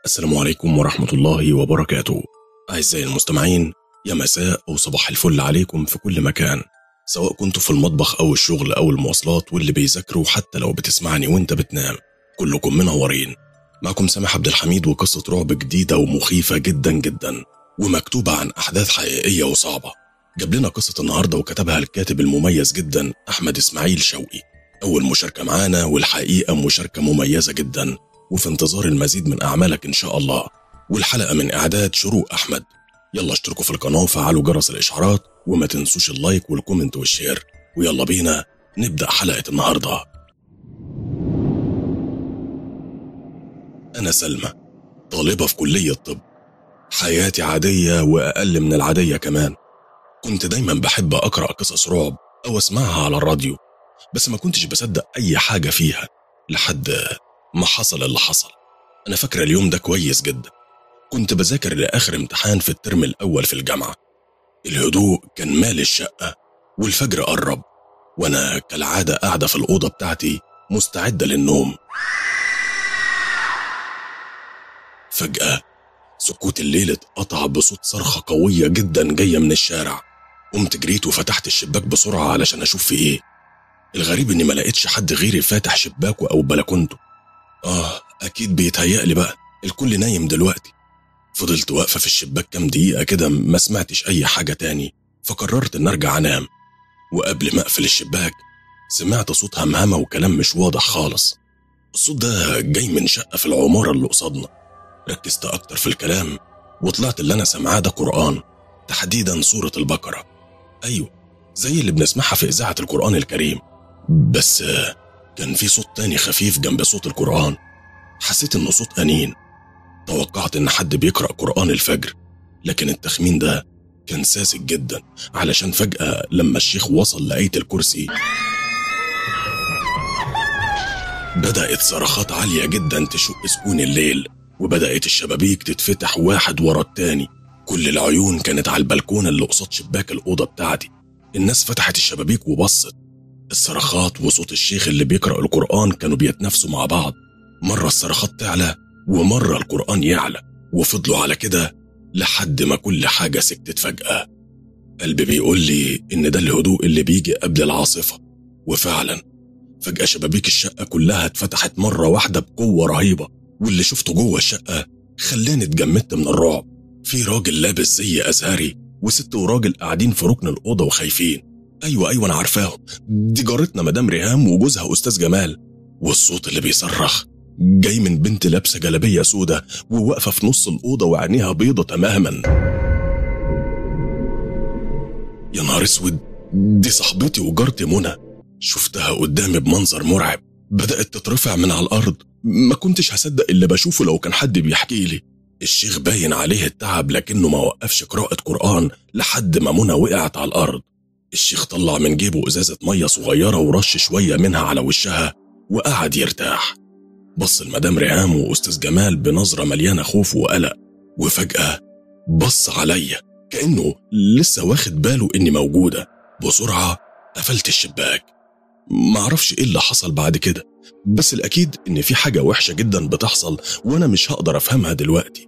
السلام عليكم ورحمة الله وبركاته أعزائي المستمعين يا مساء أو صباح الفل عليكم في كل مكان سواء كنتوا في المطبخ أو الشغل أو المواصلات واللي بيذاكروا حتى لو بتسمعني وانت بتنام كلكم منورين معكم سامح عبد الحميد وقصة رعب جديدة ومخيفة جدا جدا ومكتوبة عن أحداث حقيقية وصعبة جاب لنا قصة النهاردة وكتبها الكاتب المميز جدا أحمد إسماعيل شوقي أول مشاركة معانا والحقيقة مشاركة مميزة جدا وفي انتظار المزيد من أعمالك إن شاء الله والحلقة من إعداد شروق أحمد يلا اشتركوا في القناة وفعلوا جرس الإشعارات وما تنسوش اللايك والكومنت والشير ويلا بينا نبدأ حلقة النهاردة أنا سلمى طالبة في كلية طب حياتي عادية وأقل من العادية كمان كنت دايما بحب أقرأ قصص رعب أو أسمعها على الراديو بس ما كنتش بصدق أي حاجة فيها لحد ما حصل اللي حصل أنا فاكرة اليوم ده كويس جدا كنت بذاكر لآخر امتحان في الترم الأول في الجامعة الهدوء كان مال الشقة والفجر قرب وأنا كالعادة قاعدة في الأوضة بتاعتي مستعدة للنوم فجأة سكوت الليل اتقطع بصوت صرخة قوية جدا جاية من الشارع قمت جريت وفتحت الشباك بسرعة علشان أشوف في إيه الغريب إني ما لقيتش حد غيري فاتح شباكه أو بلكونته آه أكيد بيتهيألي بقى الكل نايم دلوقتي فضلت واقفة في الشباك كام دقيقة كده ما سمعتش أي حاجة تاني فقررت إن أرجع أنام وقبل ما أقفل الشباك سمعت صوت همهمة وكلام مش واضح خالص الصوت ده جاي من شقة في العمارة اللي قصادنا ركزت أكتر في الكلام وطلعت اللي أنا سامعاه ده قرآن تحديدا سورة البقرة أيوه زي اللي بنسمعها في إذاعة القرآن الكريم بس آه، كان في صوت تاني خفيف جنب صوت القرآن حسيت إنه صوت أنين توقعت إن حد بيقرأ قرآن الفجر لكن التخمين ده كان ساذج جدا علشان فجأة لما الشيخ وصل لآية الكرسي بدأت صرخات عالية جدا تشق سكون الليل وبدأت الشبابيك تتفتح واحد ورا التاني كل العيون كانت على البلكون اللي قصاد شباك الأوضة بتاعتي الناس فتحت الشبابيك وبصت الصرخات وصوت الشيخ اللي بيقرأ القرآن كانوا بيتنافسوا مع بعض مرة الصرخات تعلى ومرة القرآن يعلى وفضلوا على كده لحد ما كل حاجة سكتت فجأة قلبي بيقول لي إن ده الهدوء اللي بيجي قبل العاصفة وفعلا فجأة شبابيك الشقة كلها اتفتحت مرة واحدة بقوة رهيبة واللي شفته جوه الشقة خلاني اتجمدت من الرعب في راجل لابس زي أزهري وست وراجل قاعدين في ركن الأوضة وخايفين أيوة أيوة أنا عارفاهم دي جارتنا مدام ريهام وجوزها أستاذ جمال والصوت اللي بيصرخ جاي من بنت لابسة جلابية سودة وواقفة في نص الأوضة وعينيها بيضة تماما يا نهار اسود دي صاحبتي وجارتي منى شفتها قدامي بمنظر مرعب بدأت تترفع من على الأرض ما كنتش هصدق اللي بشوفه لو كان حد بيحكي لي الشيخ باين عليه التعب لكنه ما وقفش قراءة قرآن لحد ما منى وقعت على الأرض الشيخ طلع من جيبه إزازة مية صغيرة ورش شوية منها على وشها وقعد يرتاح بص المدام ريهام وأستاذ جمال بنظرة مليانة خوف وقلق وفجأة بص عليا كأنه لسه واخد باله إني موجودة بسرعة قفلت الشباك معرفش إيه اللي حصل بعد كده بس الأكيد إن في حاجة وحشة جدا بتحصل وأنا مش هقدر أفهمها دلوقتي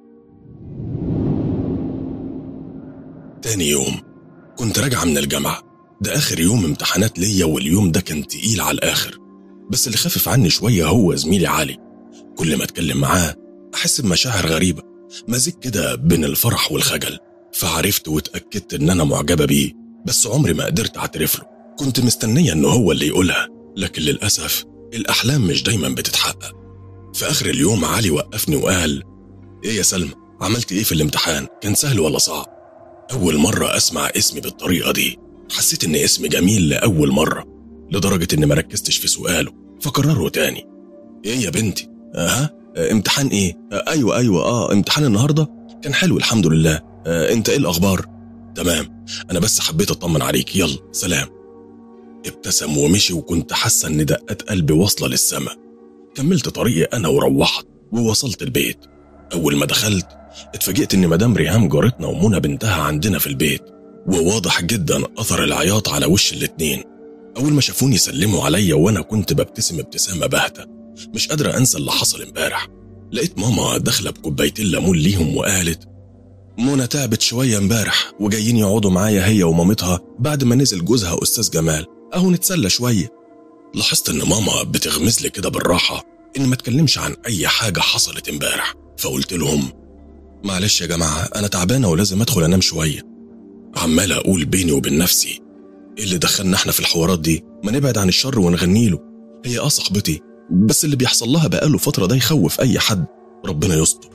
تاني يوم كنت راجعة من الجامعة ده آخر يوم امتحانات ليا واليوم ده كان تقيل على الآخر بس اللي خفف عني شوية هو زميلي علي كل ما أتكلم معاه أحس بمشاعر غريبة مزيج كده بين الفرح والخجل فعرفت واتأكدت إن أنا معجبة بيه بس عمري ما قدرت أعترف له كنت مستنية إنه هو اللي يقولها لكن للأسف الأحلام مش دايما بتتحقق في آخر اليوم علي وقفني وقال إيه يا سلمى عملت إيه في الامتحان كان سهل ولا صعب أول مرة أسمع اسمي بالطريقة دي حسيت إن اسمي جميل لأول مرة لدرجة إني مركزتش في سؤاله فكرره تاني إيه يا بنتي أها آه، امتحان إيه آه، أيوة أيوة آه امتحان النهاردة كان حلو الحمد لله آه أنت إيه الأخبار تمام أنا بس حبيت أطمن عليك يلا سلام ابتسم ومشي وكنت حاسة إن دقات قلبي واصلة للسما كملت طريقي أنا وروحت ووصلت البيت أول ما دخلت اتفاجئت إن مدام ريهام جارتنا ومنى بنتها عندنا في البيت وواضح جدا أثر العياط على وش الاتنين أول ما شافوني سلموا عليا وأنا كنت ببتسم ابتسامة باهتة مش قادرة أنسى اللي حصل امبارح لقيت ماما داخلة بكوبايتين ليمون ليهم وقالت منى تعبت شوية امبارح وجايين يقعدوا معايا هي ومامتها بعد ما نزل جوزها أستاذ جمال أهو نتسلى شوية لاحظت إن ماما بتغمز لي كده بالراحة إن ما اتكلمش عن أي حاجة حصلت امبارح فقلت لهم معلش يا جماعة أنا تعبانة ولازم أدخل أنام شوية عمال أقول بيني وبين نفسي إيه اللي دخلنا إحنا في الحوارات دي ما نبعد عن الشر ونغني له هي آه صاحبتي بس اللي بيحصل لها بقاله فترة ده يخوف أي حد ربنا يستر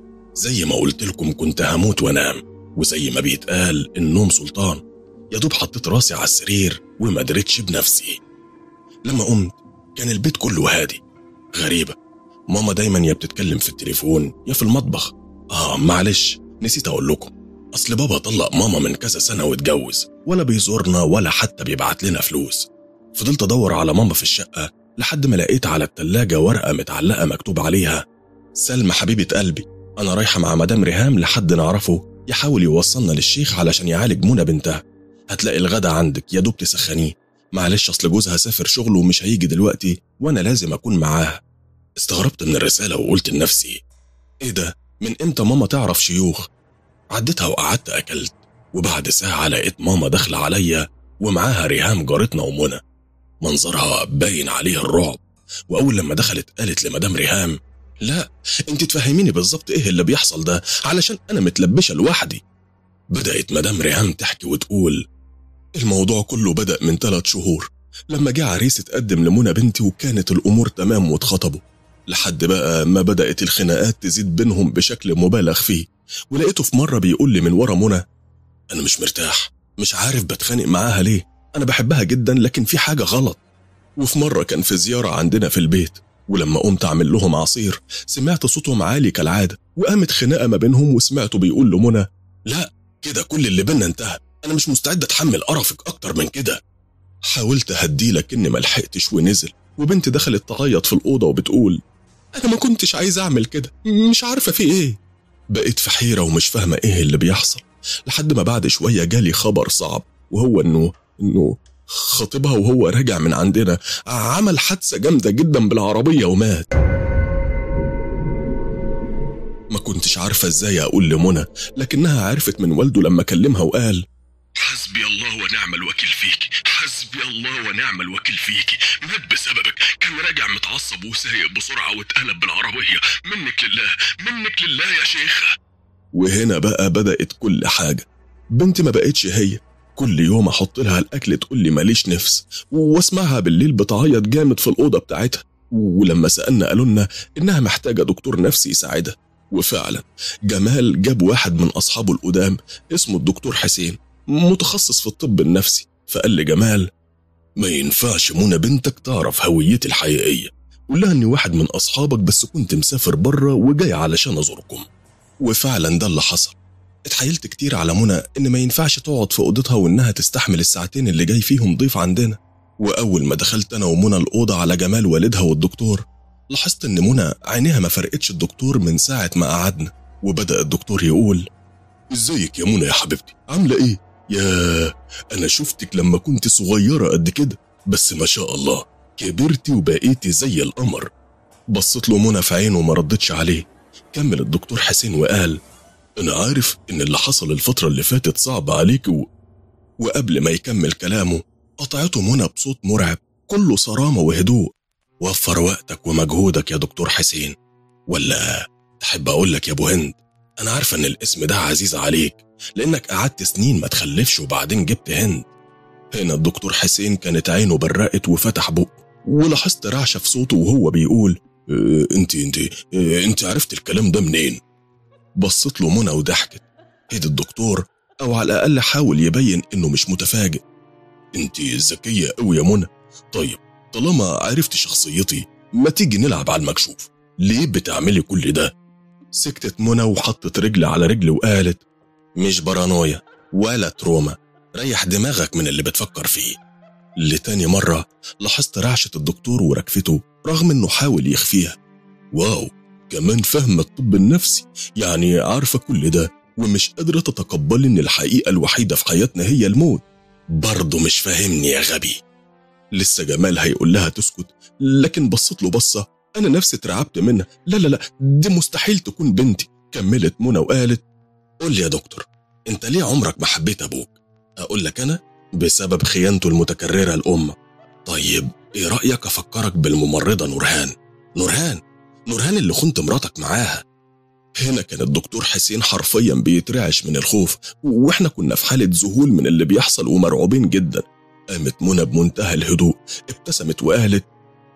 زي ما قلت لكم كنت هموت وانام وزي ما بيتقال النوم سلطان يا دوب حطيت راسي على السرير وما دريتش بنفسي لما قمت كان البيت كله هادي غريبة ماما دايما يا بتتكلم في التليفون يا في المطبخ آه معلش نسيت أقول لكم أصل بابا طلق ماما من كذا سنة واتجوز ولا بيزورنا ولا حتى بيبعت لنا فلوس فضلت أدور على ماما في الشقة لحد ما لقيت على التلاجة ورقة متعلقة مكتوب عليها سلمى حبيبة قلبي أنا رايحة مع مدام ريهام لحد نعرفه يحاول يوصلنا للشيخ علشان يعالج منى بنتها هتلاقي الغدا عندك يا دوب تسخنيه معلش أصل جوزها سافر شغله ومش هيجي دلوقتي وأنا لازم أكون معاها استغربت من الرسالة وقلت لنفسي إيه ده من إمتى ماما تعرف شيوخ عديتها وقعدت أكلت وبعد ساعة لقيت ماما داخلة عليا ومعاها ريهام جارتنا ومنى منظرها باين عليه الرعب وأول لما دخلت قالت لمدام ريهام لا انت تفهميني بالظبط ايه اللي بيحصل ده علشان انا متلبشه لوحدي بدأت مدام ريهام تحكي وتقول الموضوع كله بدأ من ثلاث شهور لما جه عريس اتقدم لمنى بنتي وكانت الأمور تمام واتخطبوا لحد بقى ما بدأت الخناقات تزيد بينهم بشكل مبالغ فيه ولقيته في مرة بيقول لي من ورا منى أنا مش مرتاح مش عارف بتخانق معاها ليه أنا بحبها جدا لكن في حاجة غلط وفي مرة كان في زيارة عندنا في البيت ولما قمت أعمل لهم عصير سمعت صوتهم عالي كالعادة وقامت خناقة ما بينهم وسمعته بيقول لمنى لا كده كل اللي بينا انتهى أنا مش مستعد أتحمل قرفك أكتر من كده حاولت أهديه لكني ما لحقتش ونزل وبنت دخلت تعيط في الأوضة وبتقول أنا ما كنتش عايز أعمل كده مش عارفة في إيه بقيت في حيرة ومش فاهمة إيه اللي بيحصل لحد ما بعد شوية جالي خبر صعب وهو إنه إنه خطيبها وهو راجع من عندنا عمل حادثة جامدة جدا بالعربية ومات ما كنتش عارفة ازاي اقول لمنى لكنها عرفت من والده لما كلمها وقال حسبي الله ونعم الوكيل فيكي حسبي الله ونعم الوكيل فيكي مات بسببك كان راجع متعصب وسايق بسرعة واتقلب بالعربية منك لله منك لله يا شيخة وهنا بقى بدأت كل حاجة بنتي ما بقتش هي كل يوم احط لها الاكل تقول لي ماليش نفس واسمعها بالليل بتعيط جامد في الاوضه بتاعتها ولما سالنا قالوا لنا انها محتاجه دكتور نفسي يساعدها وفعلا جمال جاب واحد من اصحابه القدام اسمه الدكتور حسين متخصص في الطب النفسي فقال لجمال ما ينفعش منى بنتك تعرف هويتي الحقيقيه قول لها اني واحد من اصحابك بس كنت مسافر بره وجاي علشان ازوركم وفعلا ده اللي حصل اتحايلت كتير على منى ان ما ينفعش تقعد في اوضتها وانها تستحمل الساعتين اللي جاي فيهم ضيف عندنا واول ما دخلت انا ومنى الاوضه على جمال والدها والدكتور لاحظت ان منى عينيها ما فرقتش الدكتور من ساعه ما قعدنا وبدا الدكتور يقول ازيك يا منى يا حبيبتي عامله ايه يا انا شفتك لما كنت صغيره قد كده بس ما شاء الله كبرتي وبقيتي زي القمر بصيت له منى في عينه وما ردتش عليه كمل الدكتور حسين وقال أنا عارف إن اللي حصل الفترة اللي فاتت صعب عليك و... وقبل ما يكمل كلامه قطعته منى بصوت مرعب كله صرامة وهدوء وفر وقتك ومجهودك يا دكتور حسين ولا تحب أقول لك يا أبو هند أنا عارفة إن الاسم ده عزيز عليك لأنك قعدت سنين ما تخلفش وبعدين جبت هند هنا الدكتور حسين كانت عينه برقت وفتح بقه ولاحظت رعشة في صوته وهو بيقول اه انت انت اه انت عرفت الكلام ده منين بصت له منى وضحكت هدي الدكتور او على الاقل حاول يبين انه مش متفاجئ انت ذكيه قوي يا منى طيب طالما عرفت شخصيتي ما تيجي نلعب على المكشوف ليه بتعملي كل ده سكتت منى وحطت رجل على رجل وقالت مش بارانويا ولا تروما ريح دماغك من اللي بتفكر فيه لتاني مرة لاحظت رعشة الدكتور وركفته رغم انه حاول يخفيها واو كمان فاهمة الطب النفسي يعني عارفة كل ده ومش قادرة تتقبلي إن الحقيقة الوحيدة في حياتنا هي الموت برضه مش فاهمني يا غبي لسه جمال هيقول لها تسكت لكن بصت له بصة انا نفسي اترعبت منها لا لا لا دي مستحيل تكون بنتي كملت منى وقالت قول لي يا دكتور انت ليه عمرك ما حبيت ابوك اقول لك انا بسبب خيانته المتكرره لامك طيب ايه رايك افكرك بالممرضه نورهان نورهان نورهان اللي خنت مراتك معاها هنا كان الدكتور حسين حرفيا بيترعش من الخوف واحنا كنا في حاله ذهول من اللي بيحصل ومرعوبين جدا قامت منى بمنتهى الهدوء ابتسمت وقالت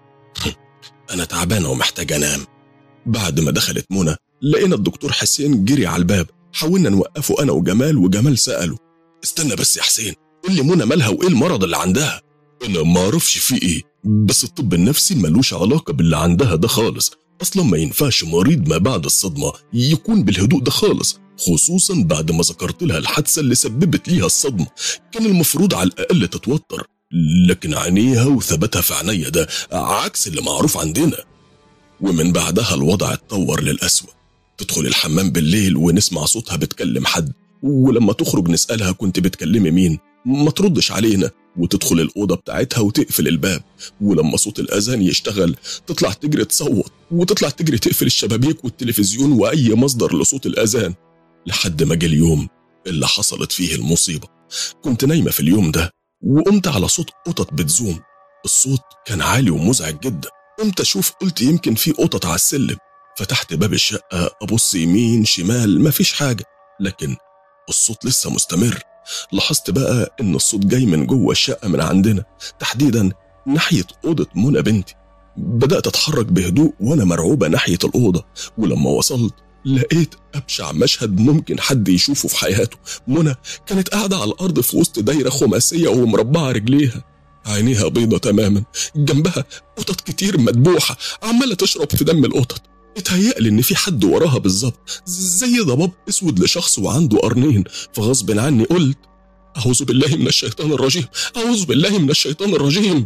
انا تعبانه ومحتاجه انام بعد ما دخلت منى لقينا الدكتور حسين جري على الباب حاولنا نوقفه انا وجمال وجمال ساله استنى بس يا حسين قول لي منى مالها وايه المرض اللي عندها انا ما اعرفش في ايه بس الطب النفسي ملوش علاقه باللي عندها ده خالص اصلا ما ينفعش مريض ما بعد الصدمه يكون بالهدوء ده خالص خصوصا بعد ما ذكرت لها الحادثه اللي سببت ليها الصدمه كان المفروض على الاقل تتوتر لكن عينيها وثباتها في عينيا ده عكس اللي معروف عندنا ومن بعدها الوضع اتطور للأسوأ تدخل الحمام بالليل ونسمع صوتها بتكلم حد ولما تخرج نسألها كنت بتكلمي مين ما تردش علينا وتدخل الأوضة بتاعتها وتقفل الباب ولما صوت الأذان يشتغل تطلع تجري تصوت وتطلع تجري تقفل الشبابيك والتلفزيون وأي مصدر لصوت الأذان لحد ما جه اليوم اللي حصلت فيه المصيبة كنت نايمة في اليوم ده وقمت على صوت قطط بتزوم الصوت كان عالي ومزعج جدا قمت اشوف قلت يمكن في قطط على السلم فتحت باب الشقة أبص يمين شمال مفيش حاجة لكن الصوت لسه مستمر لاحظت بقى إن الصوت جاي من جوه الشقة من عندنا تحديدا ناحية أوضة منى بنتي بدأت أتحرك بهدوء وأنا مرعوبة ناحية الأوضة ولما وصلت لقيت أبشع مشهد ممكن حد يشوفه في حياته منى كانت قاعدة على الأرض في وسط دايرة خماسية ومربعة رجليها عينيها بيضة تماما جنبها قطط كتير مدبوحة عمالة تشرب في دم القطط اتهيألي إن في حد وراها بالظبط زي ضباب أسود لشخص وعنده قرنين فغصب عني قلت أعوذ بالله من الشيطان الرجيم أعوذ بالله من الشيطان الرجيم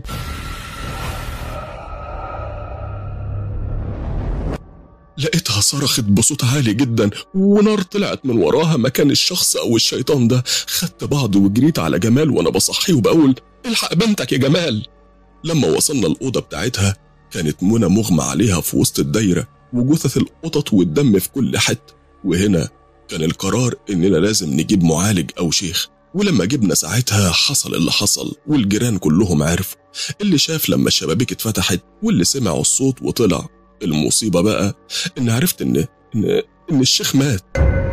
لقيتها صرخت بصوت عالي جدا ونار طلعت من وراها مكان الشخص او الشيطان ده خدت بعض وجريت على جمال وانا بصحيه وبقول الحق بنتك يا جمال لما وصلنا الأوضة بتاعتها كانت منى مغمى عليها في وسط الدايرة وجثث القطط والدم في كل حتة وهنا كان القرار إننا لازم نجيب معالج أو شيخ ولما جبنا ساعتها حصل اللي حصل والجيران كلهم عرفوا اللي شاف لما الشبابيك اتفتحت واللي سمعوا الصوت وطلع المصيبة بقى إن عرفت إن إن, إن الشيخ مات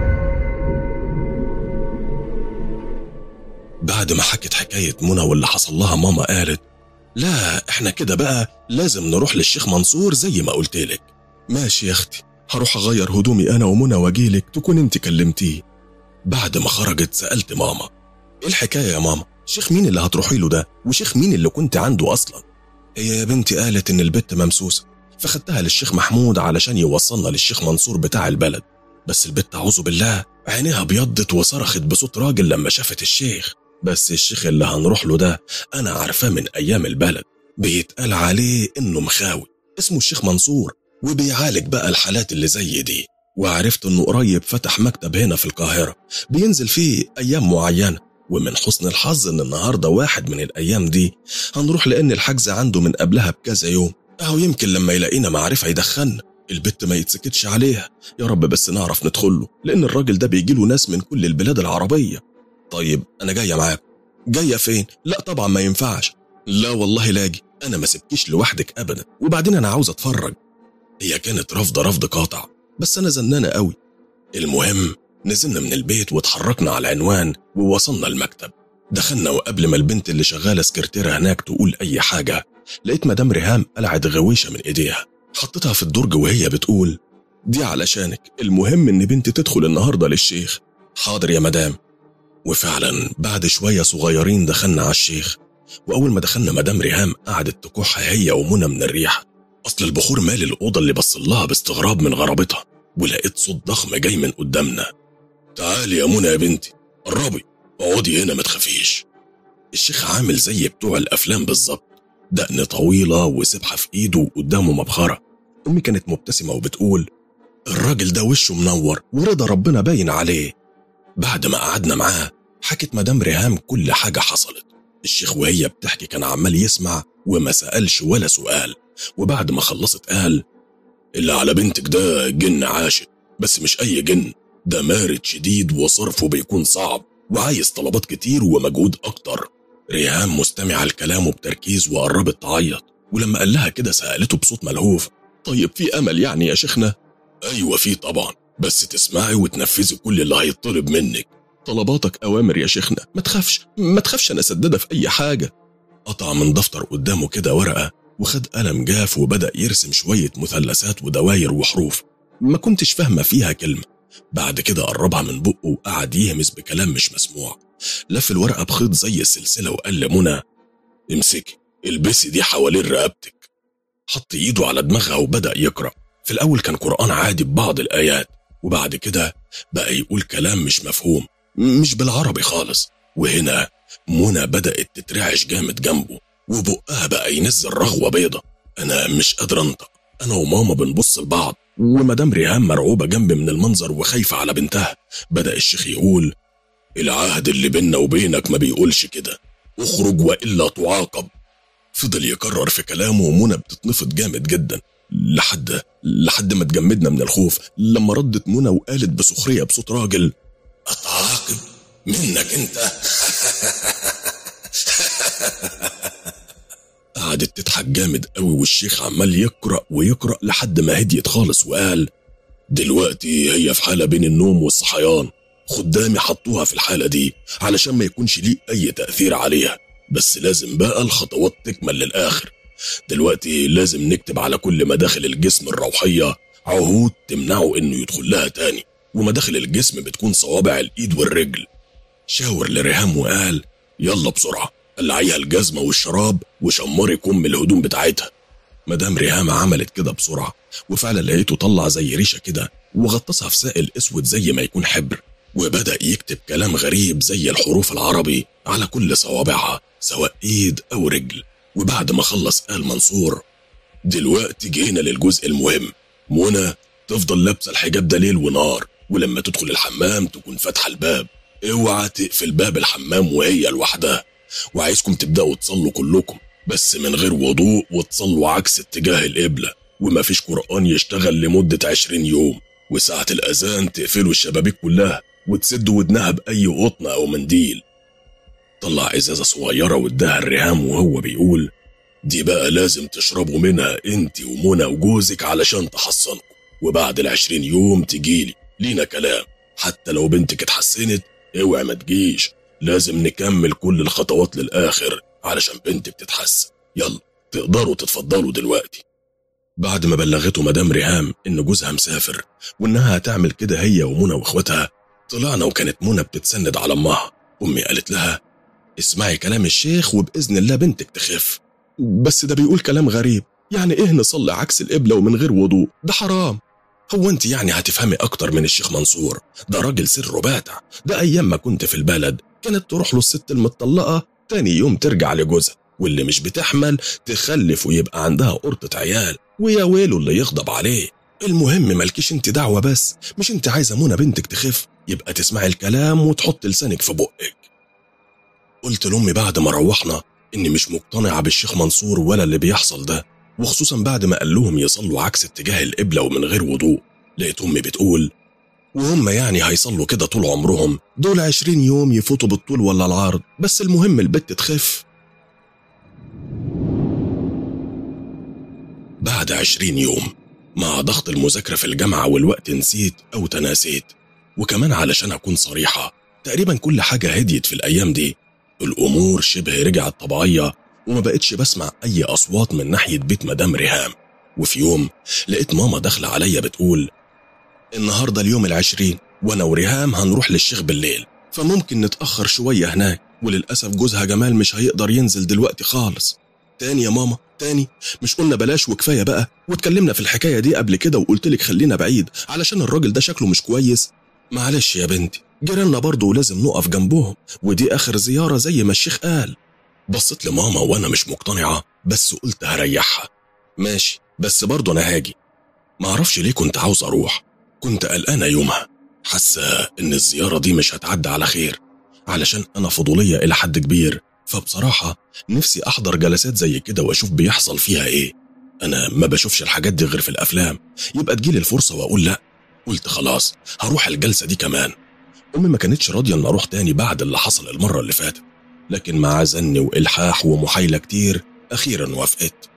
بعد ما حكت حكاية منى واللي حصل لها ماما قالت لا احنا كده بقى لازم نروح للشيخ منصور زي ما قلت لك ماشي يا اختي هروح اغير هدومي انا ومنى واجيلك تكون انت كلمتيه بعد ما خرجت سألت ماما ايه الحكاية يا ماما شيخ مين اللي هتروحي له ده وشيخ مين اللي كنت عنده اصلا هي يا بنتي قالت ان البت ممسوسة فخدتها للشيخ محمود علشان يوصلنا للشيخ منصور بتاع البلد بس البت اعوذ بالله عينيها بيضت وصرخت بصوت راجل لما شافت الشيخ بس الشيخ اللي هنروح له ده أنا عارفاه من أيام البلد بيتقال عليه إنه مخاوي اسمه الشيخ منصور وبيعالج بقى الحالات اللي زي دي وعرفت إنه قريب فتح مكتب هنا في القاهرة بينزل فيه أيام معينة ومن حسن الحظ إن النهاردة واحد من الأيام دي هنروح لأن الحجز عنده من قبلها بكذا يوم أهو يمكن لما يلاقينا معرفة يدخلنا البت ما يتسكتش عليها يا رب بس نعرف ندخله لأن الراجل ده بيجيله ناس من كل البلاد العربية طيب انا جايه معاك جايه فين لا طبعا ما ينفعش لا والله لاجي انا ما سبكيش لوحدك ابدا وبعدين انا عاوز اتفرج هي كانت رافضه رفض قاطع بس انا زنانه قوي المهم نزلنا من البيت واتحركنا على العنوان ووصلنا المكتب دخلنا وقبل ما البنت اللي شغاله سكرتيره هناك تقول اي حاجه لقيت مدام ريهام قلعت غويشه من ايديها حطيتها في الدرج وهي بتقول دي علشانك المهم ان بنتي تدخل النهارده للشيخ حاضر يا مدام وفعلا بعد شوية صغيرين دخلنا على الشيخ وأول ما دخلنا مدام ريهام قعدت تكح هي ومنى من الريحة أصل البخور مال الأوضة اللي بص لها باستغراب من غرابتها ولقيت صوت ضخم جاي من قدامنا تعالي يا منى يا بنتي قربي اقعدي هنا ما تخافيش الشيخ عامل زي بتوع الأفلام بالظبط دقن طويلة وسبحة في إيده وقدامه مبخرة أمي كانت مبتسمة وبتقول الراجل ده وشه منور ورضا ربنا باين عليه بعد ما قعدنا معاه حكت مدام ريهام كل حاجة حصلت الشيخ وهي بتحكي كان عمال يسمع وما سألش ولا سؤال وبعد ما خلصت قال اللي على بنتك ده جن عاشق بس مش أي جن ده مارد شديد وصرفه بيكون صعب وعايز طلبات كتير ومجهود أكتر ريهام مستمعة لكلامه بتركيز وقربت تعيط ولما قال لها كده سألته بصوت ملهوف طيب في أمل يعني يا شيخنا؟ أيوة في طبعا بس تسمعي وتنفذي كل اللي هيطلب منك طلباتك أوامر يا شيخنا ما تخافش ما تخافش أنا سددة في أي حاجة قطع من دفتر قدامه كده ورقة وخد قلم جاف وبدأ يرسم شوية مثلثات ودواير وحروف ما كنتش فاهمة فيها كلمة بعد كده قربها من بقه وقعد يهمس بكلام مش مسموع لف الورقة بخيط زي السلسلة وقال لمنى امسكي البسي دي حوالين رقبتك حط ايده على دماغها وبدأ يقرأ في الأول كان قرآن عادي ببعض الآيات وبعد كده بقى يقول كلام مش مفهوم مش بالعربي خالص وهنا منى بدأت تترعش جامد جنبه وبقها بقى ينزل رغوة بيضة أنا مش قادر أنطق أنا وماما بنبص لبعض ومدام ريهام مرعوبة جنبي من المنظر وخايفة على بنتها بدأ الشيخ يقول العهد اللي بيننا وبينك ما بيقولش كده اخرج وإلا تعاقب فضل يكرر في كلامه ومنى بتتنفض جامد جدا لحد لحد ما اتجمدنا من الخوف لما ردت منى وقالت بسخرية بصوت راجل أتعاقب منك أنت قعدت تضحك جامد قوي والشيخ عمال يقرأ ويقرأ لحد ما هديت خالص وقال دلوقتي هي في حالة بين النوم والصحيان خدامي حطوها في الحالة دي علشان ما يكونش ليه أي تأثير عليها بس لازم بقى الخطوات تكمل للآخر دلوقتي لازم نكتب على كل مداخل الجسم الروحية عهود تمنعه إنه يدخل لها تاني ومداخل الجسم بتكون صوابع الإيد والرجل شاور لريهام وقال يلا بسرعة قلعيها الجزمة والشراب وشمري كم الهدوم بتاعتها مدام ريهام عملت كده بسرعة وفعلا لقيته طلع زي ريشة كده وغطسها في سائل اسود زي ما يكون حبر وبدأ يكتب كلام غريب زي الحروف العربي على كل صوابعها سواء ايد او رجل وبعد ما خلص قال منصور دلوقتي جينا للجزء المهم منى تفضل لابسه الحجاب ده ليل ونهار ولما تدخل الحمام تكون فاتحه الباب اوعى تقفل باب الحمام وهي لوحدها وعايزكم تبداوا تصلوا كلكم بس من غير وضوء وتصلوا عكس اتجاه القبله ومفيش قران يشتغل لمده عشرين يوم وساعة الأذان تقفلوا الشبابيك كلها وتسدوا ودنها بأي قطن أو منديل طلع إزازة صغيرة واداها الرهام وهو بيقول دي بقى لازم تشربوا منها انت ومنى وجوزك علشان تحصنكم وبعد العشرين يوم تجيلي لينا كلام حتى لو بنتك اتحسنت اوعي ما تجيش لازم نكمل كل الخطوات للآخر علشان بنتك تتحسن يلا تقدروا تتفضلوا دلوقتي بعد ما بلغته مدام ريهام ان جوزها مسافر وانها هتعمل كده هي ومنى واخواتها طلعنا وكانت منى بتتسند على امها امي قالت لها اسمعي كلام الشيخ وباذن الله بنتك تخف بس ده بيقول كلام غريب يعني ايه نصلي عكس القبله ومن غير وضوء ده حرام هو انت يعني هتفهمي اكتر من الشيخ منصور ده راجل سر باتع ده ايام ما كنت في البلد كانت تروح له الست المطلقه تاني يوم ترجع لجوزها واللي مش بتحمل تخلف ويبقى عندها قرطة عيال ويا ويله اللي يغضب عليه المهم مالكيش انت دعوة بس مش انت عايزة منى بنتك تخف يبقى تسمعي الكلام وتحط لسانك في بقك قلت لأمي بعد ما روحنا إني مش مقتنعة بالشيخ منصور ولا اللي بيحصل ده وخصوصا بعد ما قال لهم يصلوا عكس اتجاه القبلة ومن غير وضوء لقيت أمي بتقول وهم يعني هيصلوا كده طول عمرهم دول عشرين يوم يفوتوا بالطول ولا العرض بس المهم البت تخف بعد عشرين يوم مع ضغط المذاكرة في الجامعة والوقت نسيت أو تناسيت وكمان علشان أكون صريحة تقريبا كل حاجة هديت في الأيام دي الأمور شبه رجعت طبيعية وما بقتش بسمع أي أصوات من ناحية بيت مدام ريهام وفي يوم لقيت ماما داخلة عليا بتقول النهاردة اليوم العشرين وأنا وريهام هنروح للشيخ بالليل فممكن نتأخر شوية هناك وللأسف جوزها جمال مش هيقدر ينزل دلوقتي خالص تاني يا ماما تاني مش قلنا بلاش وكفايه بقى واتكلمنا في الحكايه دي قبل كده وقلت لك خلينا بعيد علشان الراجل ده شكله مش كويس معلش يا بنتي جيراننا برضه ولازم نقف جنبهم ودي اخر زياره زي ما الشيخ قال بصيت لماما وانا مش مقتنعه بس قلت هريحها ماشي بس برضه انا هاجي معرفش ليه كنت عاوز اروح كنت قلقانه يومها حاسه ان الزياره دي مش هتعدي على خير علشان انا فضوليه الى حد كبير فبصراحة نفسي أحضر جلسات زي كده وأشوف بيحصل فيها إيه أنا ما بشوفش الحاجات دي غير في الأفلام يبقى تجيلي الفرصة وأقول لأ قلت خلاص هروح الجلسة دي كمان أمي ما كانتش راضية إن أروح تاني بعد اللي حصل المرة اللي فاتت لكن مع زن وإلحاح ومحايلة كتير أخيرا وافقت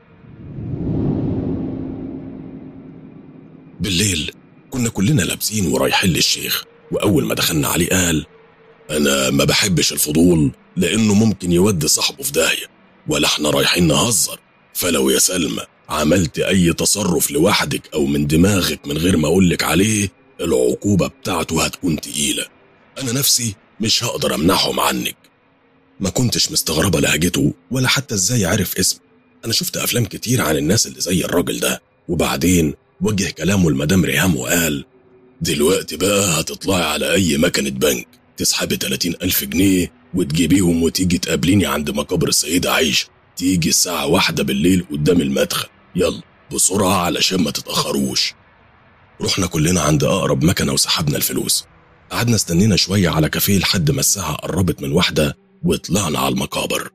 بالليل كنا كلنا لابسين ورايحين للشيخ وأول ما دخلنا عليه قال أنا ما بحبش الفضول لأنه ممكن يودي صاحبه في داهية ولا احنا رايحين نهزر فلو يا سلمى عملت أي تصرف لوحدك أو من دماغك من غير ما أقولك عليه العقوبة بتاعته هتكون تقيلة أنا نفسي مش هقدر أمنعهم عنك ما كنتش مستغربة لهجته ولا حتى إزاي عرف اسم أنا شفت أفلام كتير عن الناس اللي زي الراجل ده وبعدين وجه كلامه لمدام ريهام وقال دلوقتي بقى هتطلعي على أي مكنة بنك تسحبي 30 ألف جنيه وتجيبيهم وتيجي تقابليني عند مقابر السيدة عيشة تيجي الساعة واحدة بالليل قدام المدخل يلا بسرعة علشان ما تتأخروش رحنا كلنا عند أقرب مكنة وسحبنا الفلوس قعدنا استنينا شوية على كافيه لحد ما الساعة قربت من واحدة وطلعنا على المقابر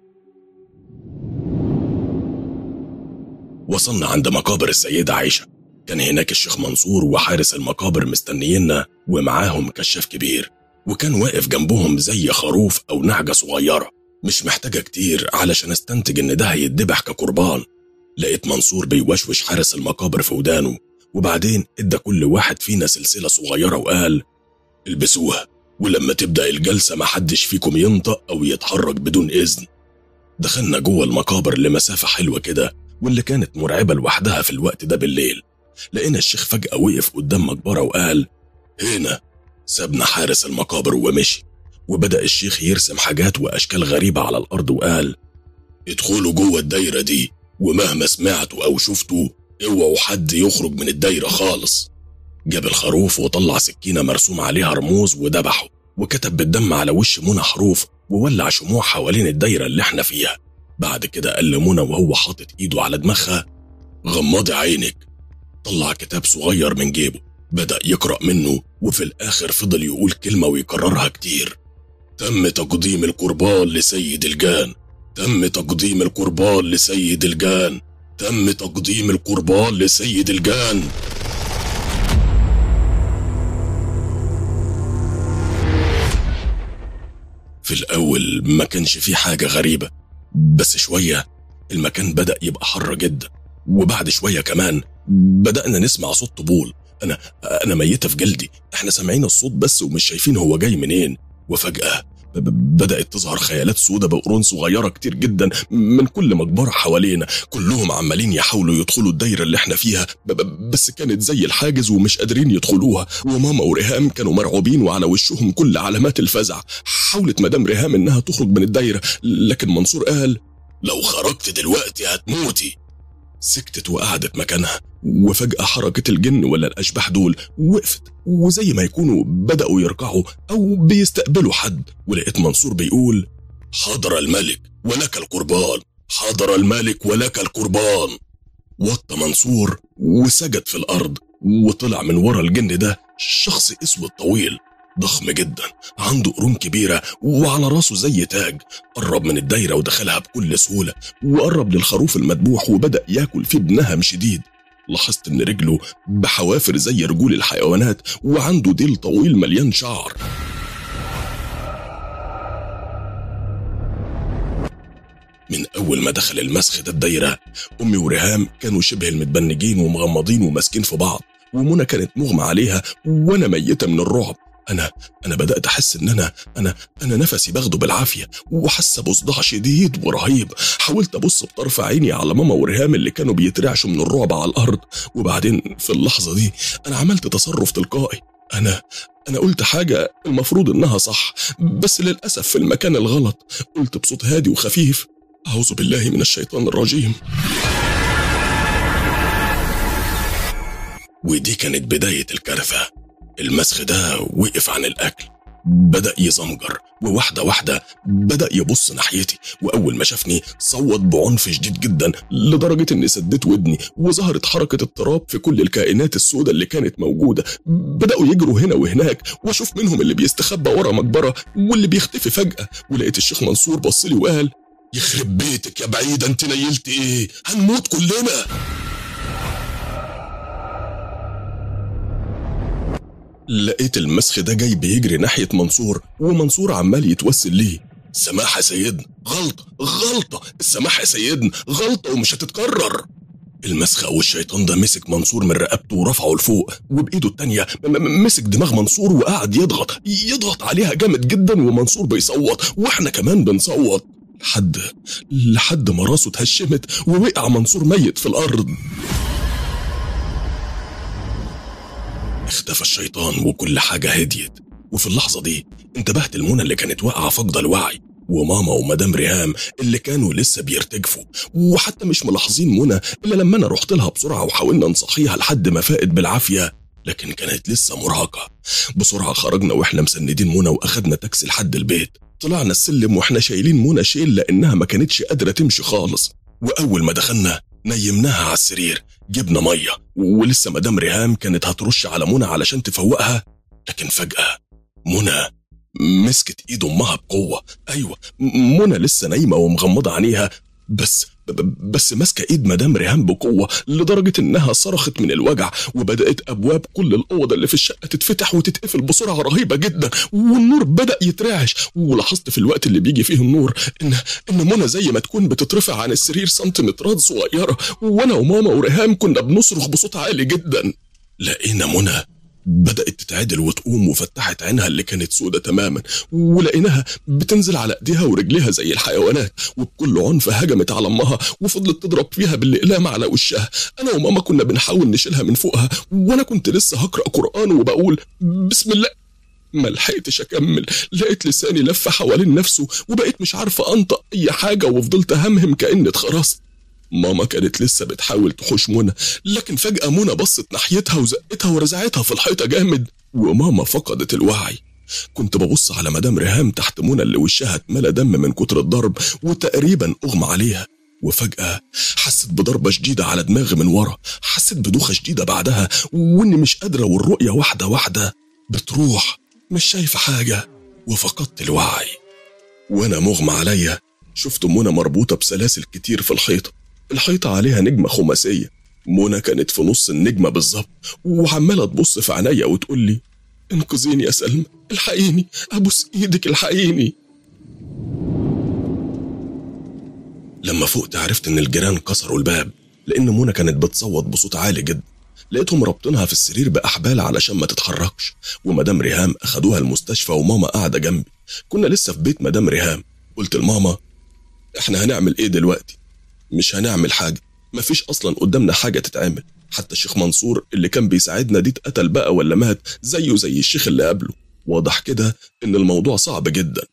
وصلنا عند مقابر السيدة عيشة كان هناك الشيخ منصور وحارس المقابر مستنيينا ومعاهم كشاف كبير وكان واقف جنبهم زي خروف أو نعجة صغيرة مش محتاجة كتير علشان استنتج إن ده هيتذبح كقربان لقيت منصور بيوشوش حارس المقابر في ودانه وبعدين ادى كل واحد فينا سلسلة صغيرة وقال البسوها ولما تبدأ الجلسة محدش فيكم ينطق أو يتحرك بدون إذن دخلنا جوه المقابر لمسافة حلوة كده واللي كانت مرعبة لوحدها في الوقت ده بالليل لقينا الشيخ فجأة وقف قدام مقبرة وقال هنا سابنا حارس المقابر ومشي وبدأ الشيخ يرسم حاجات وأشكال غريبة على الأرض وقال ادخلوا جوه الدايرة دي ومهما سمعتوا أو شفتوا اوعوا حد يخرج من الدايرة خالص جاب الخروف وطلع سكينة مرسوم عليها رموز وذبحه وكتب بالدم على وش منى حروف وولع شموع حوالين الدايرة اللي احنا فيها بعد كده قال لمنى وهو حاطط ايده على دماغها غمضي عينك طلع كتاب صغير من جيبه بدأ يقرأ منه وفي الآخر فضل يقول كلمة ويكررها كتير تم تقديم القربان لسيد الجان تم تقديم القربان لسيد الجان تم تقديم القربان لسيد الجان في الأول ما كانش فيه حاجة غريبة بس شوية المكان بدأ يبقى حر جدا وبعد شوية كمان بدأنا نسمع صوت طبول أنا أنا ميتة في جلدي إحنا سامعين الصوت بس ومش شايفين هو جاي منين وفجأة ب- ب- بدأت تظهر خيالات سودة بقرون صغيرة كتير جدا من كل مقبرة حوالينا كلهم عمالين يحاولوا يدخلوا الدايرة اللي احنا فيها ب- ب- بس كانت زي الحاجز ومش قادرين يدخلوها وماما وريهام كانوا مرعوبين وعلى وشهم كل علامات الفزع حاولت مدام ريهام انها تخرج من الدايرة لكن منصور قال لو خرجت دلوقتي هتموتي سكتت وقعدت مكانها وفجأة حركة الجن ولا الأشباح دول وقفت وزي ما يكونوا بدأوا يركعوا أو بيستقبلوا حد ولقيت منصور بيقول حضر الملك ولك القربان حضر الملك ولك القربان وطى منصور وسجد في الأرض وطلع من ورا الجن ده شخص اسود طويل ضخم جدا عنده قرون كبيرة وعلى راسه زي تاج قرب من الدايرة ودخلها بكل سهولة وقرب للخروف المذبوح وبدأ ياكل فيه بنهم شديد لاحظت ان رجله بحوافر زي رجول الحيوانات وعنده ديل طويل مليان شعر من أول ما دخل المسخ ده الدايرة أمي وريهام كانوا شبه المتبنجين ومغمضين وماسكين في بعض ومنى كانت مغمى عليها وأنا ميتة من الرعب أنا أنا بدأت أحس إن أنا أنا أنا نفسي باخده بالعافية وحاسة بصداع شديد ورهيب حاولت أبص بطرف عيني على ماما وريهام اللي كانوا بيترعشوا من الرعب على الأرض وبعدين في اللحظة دي أنا عملت تصرف تلقائي أنا أنا قلت حاجة المفروض إنها صح بس للأسف في المكان الغلط قلت بصوت هادي وخفيف أعوذ بالله من الشيطان الرجيم ودي كانت بداية الكارثة المسخ ده وقف عن الأكل بدأ يزمجر وواحدة واحدة بدأ يبص ناحيتي وأول ما شافني صوت بعنف شديد جدا لدرجة إني سديت ودني وظهرت حركة اضطراب في كل الكائنات السوداء اللي كانت موجودة بدأوا يجروا هنا وهناك وأشوف منهم اللي بيستخبى ورا مقبرة واللي بيختفي فجأة ولقيت الشيخ منصور بص لي وقال يخرب بيتك يا بعيدة انت نيلت ايه هنموت كلنا لقيت المسخ ده جاي بيجري ناحية منصور ومنصور عمال يتوسل ليه سماح يا سيدنا غلطة غلطة السماح يا سيدنا غلطة ومش هتتكرر المسخ او الشيطان ده مسك منصور من رقبته ورفعه لفوق وبايده التانية م- م- مسك دماغ منصور وقعد يضغط يضغط عليها جامد جدا ومنصور بيصوت واحنا كمان بنصوت لحد لحد ما راسه اتهشمت ووقع منصور ميت في الارض اختفى الشيطان وكل حاجة هديت وفي اللحظة دي انتبهت المنى اللي كانت واقعة فاقدة الوعي وماما ومدام ريهام اللي كانوا لسه بيرتجفوا وحتى مش ملاحظين منى الا لما انا رحت لها بسرعه وحاولنا نصحيها لحد ما فاقت بالعافيه لكن كانت لسه مرهقه بسرعه خرجنا واحنا مسندين منى واخدنا تاكسي لحد البيت طلعنا السلم واحنا شايلين منى شيل لانها ما كانتش قادره تمشي خالص واول ما دخلنا نيمناها على السرير جبنا ميه ولسه مدام ريهام كانت هترش على منى علشان تفوقها لكن فجاه منى مسكت ايد امها بقوه ايوه م- منى لسه نايمه ومغمضه عينيها بس ب- ب- بس ماسكه ايد مدام ريهام بقوه لدرجه انها صرخت من الوجع وبدات ابواب كل الاوض اللي في الشقه تتفتح وتتقفل بسرعه رهيبه جدا والنور بدا يترعش ولاحظت في الوقت اللي بيجي فيه النور ان ان منى زي ما تكون بتترفع عن السرير سنتيمترات صغيره وانا وماما وريهام كنا بنصرخ بصوت عالي جدا لقينا منى بدأت تتعدل وتقوم وفتحت عينها اللي كانت سودة تماما ولقيناها بتنزل على ايديها ورجليها زي الحيوانات وبكل عنف هجمت على امها وفضلت تضرب فيها بالاقلام على وشها انا وماما كنا بنحاول نشيلها من فوقها وانا كنت لسه هقرا قران وبقول بسم الله ما لحقتش اكمل لقيت لساني لف حوالين نفسه وبقيت مش عارفه انطق اي حاجه وفضلت همهم كاني اتخرست ماما كانت لسه بتحاول تحوش منى لكن فجأة منى بصت ناحيتها وزقتها ورزعتها في الحيطة جامد وماما فقدت الوعي كنت ببص على مدام ريهام تحت منى اللي وشها اتملى دم من كتر الضرب وتقريبا اغمى عليها وفجأة حست بضربة شديدة على دماغي من ورا حسيت بدوخة شديدة بعدها وإني مش قادرة والرؤية واحدة واحدة بتروح مش شايفة حاجة وفقدت الوعي وأنا مغمى عليا شفت منى مربوطة بسلاسل كتير في الحيطة الحيطة عليها نجمة خماسية منى كانت في نص النجمة بالظبط وعمالة تبص في عينيا وتقول لي انقذيني يا سلمى الحقيني ابوس ايدك الحقيني لما فقت عرفت ان الجيران كسروا الباب لان منى كانت بتصوت بصوت عالي جدا لقيتهم رابطينها في السرير باحبال علشان ما تتحركش ومدام ريهام اخدوها المستشفى وماما قاعده جنبي كنا لسه في بيت مدام ريهام قلت لماما احنا هنعمل ايه دلوقتي مش هنعمل حاجه مفيش اصلا قدامنا حاجه تتعمل حتى الشيخ منصور اللي كان بيساعدنا دي اتقتل بقى ولا مات زيه زي الشيخ اللي قبله واضح كده ان الموضوع صعب جدا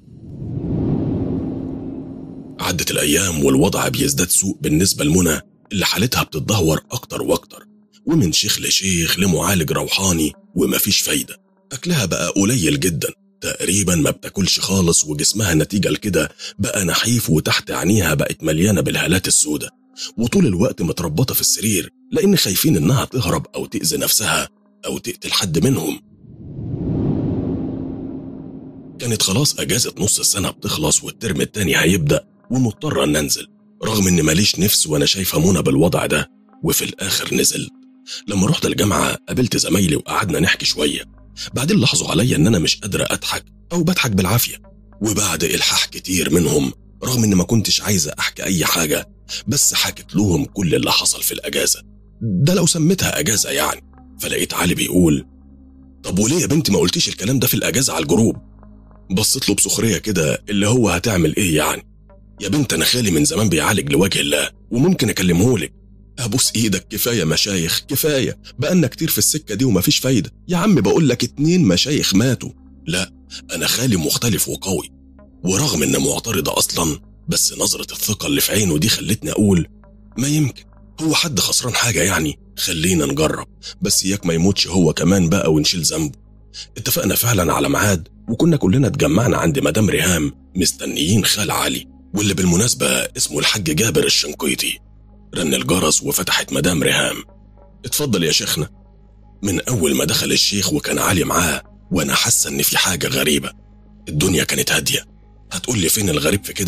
عدت الايام والوضع بيزداد سوء بالنسبه لمنى اللي حالتها بتتدهور اكتر واكتر ومن شيخ لشيخ لمعالج روحاني ومفيش فايده اكلها بقى قليل جدا تقريبا ما بتاكلش خالص وجسمها نتيجه لكده بقى نحيف وتحت عينيها بقت مليانه بالهالات السوداء وطول الوقت متربطه في السرير لان خايفين انها تهرب او تاذي نفسها او تقتل حد منهم كانت خلاص اجازه نص السنه بتخلص والترم التاني هيبدا ومضطره ان انزل رغم ان ماليش نفس وانا شايفه منى بالوضع ده وفي الاخر نزلت لما رحت الجامعه قابلت زمايلي وقعدنا نحكي شويه بعدين لاحظوا عليا ان انا مش قادره اضحك او بضحك بالعافيه وبعد الحاح كتير منهم رغم ان ما كنتش عايزه احكي اي حاجه بس حكت لهم كل اللي حصل في الاجازه ده لو سميتها اجازه يعني فلقيت علي بيقول طب وليه يا بنتي ما قلتيش الكلام ده في الاجازه على الجروب بصيت له بسخريه كده اللي هو هتعمل ايه يعني يا بنت انا خالي من زمان بيعالج لوجه الله وممكن اكلمهولك ابوس ايدك كفايه مشايخ كفايه بقالنا كتير في السكه دي ومفيش فايده يا عم بقول لك اتنين مشايخ ماتوا لا انا خالي مختلف وقوي ورغم ان معترضه اصلا بس نظره الثقه اللي في عينه دي خلتني اقول ما يمكن هو حد خسران حاجه يعني خلينا نجرب بس اياك ما يموتش هو كمان بقى ونشيل ذنبه اتفقنا فعلا على ميعاد وكنا كلنا اتجمعنا عند مدام ريهام مستنيين خال علي واللي بالمناسبة اسمه الحاج جابر الشنقيطي رن الجرس وفتحت مدام ريهام اتفضل يا شيخنا من أول ما دخل الشيخ وكان علي معاه وأنا حاسة إن في حاجة غريبة الدنيا كانت هادية هتقول لي فين الغريب في كده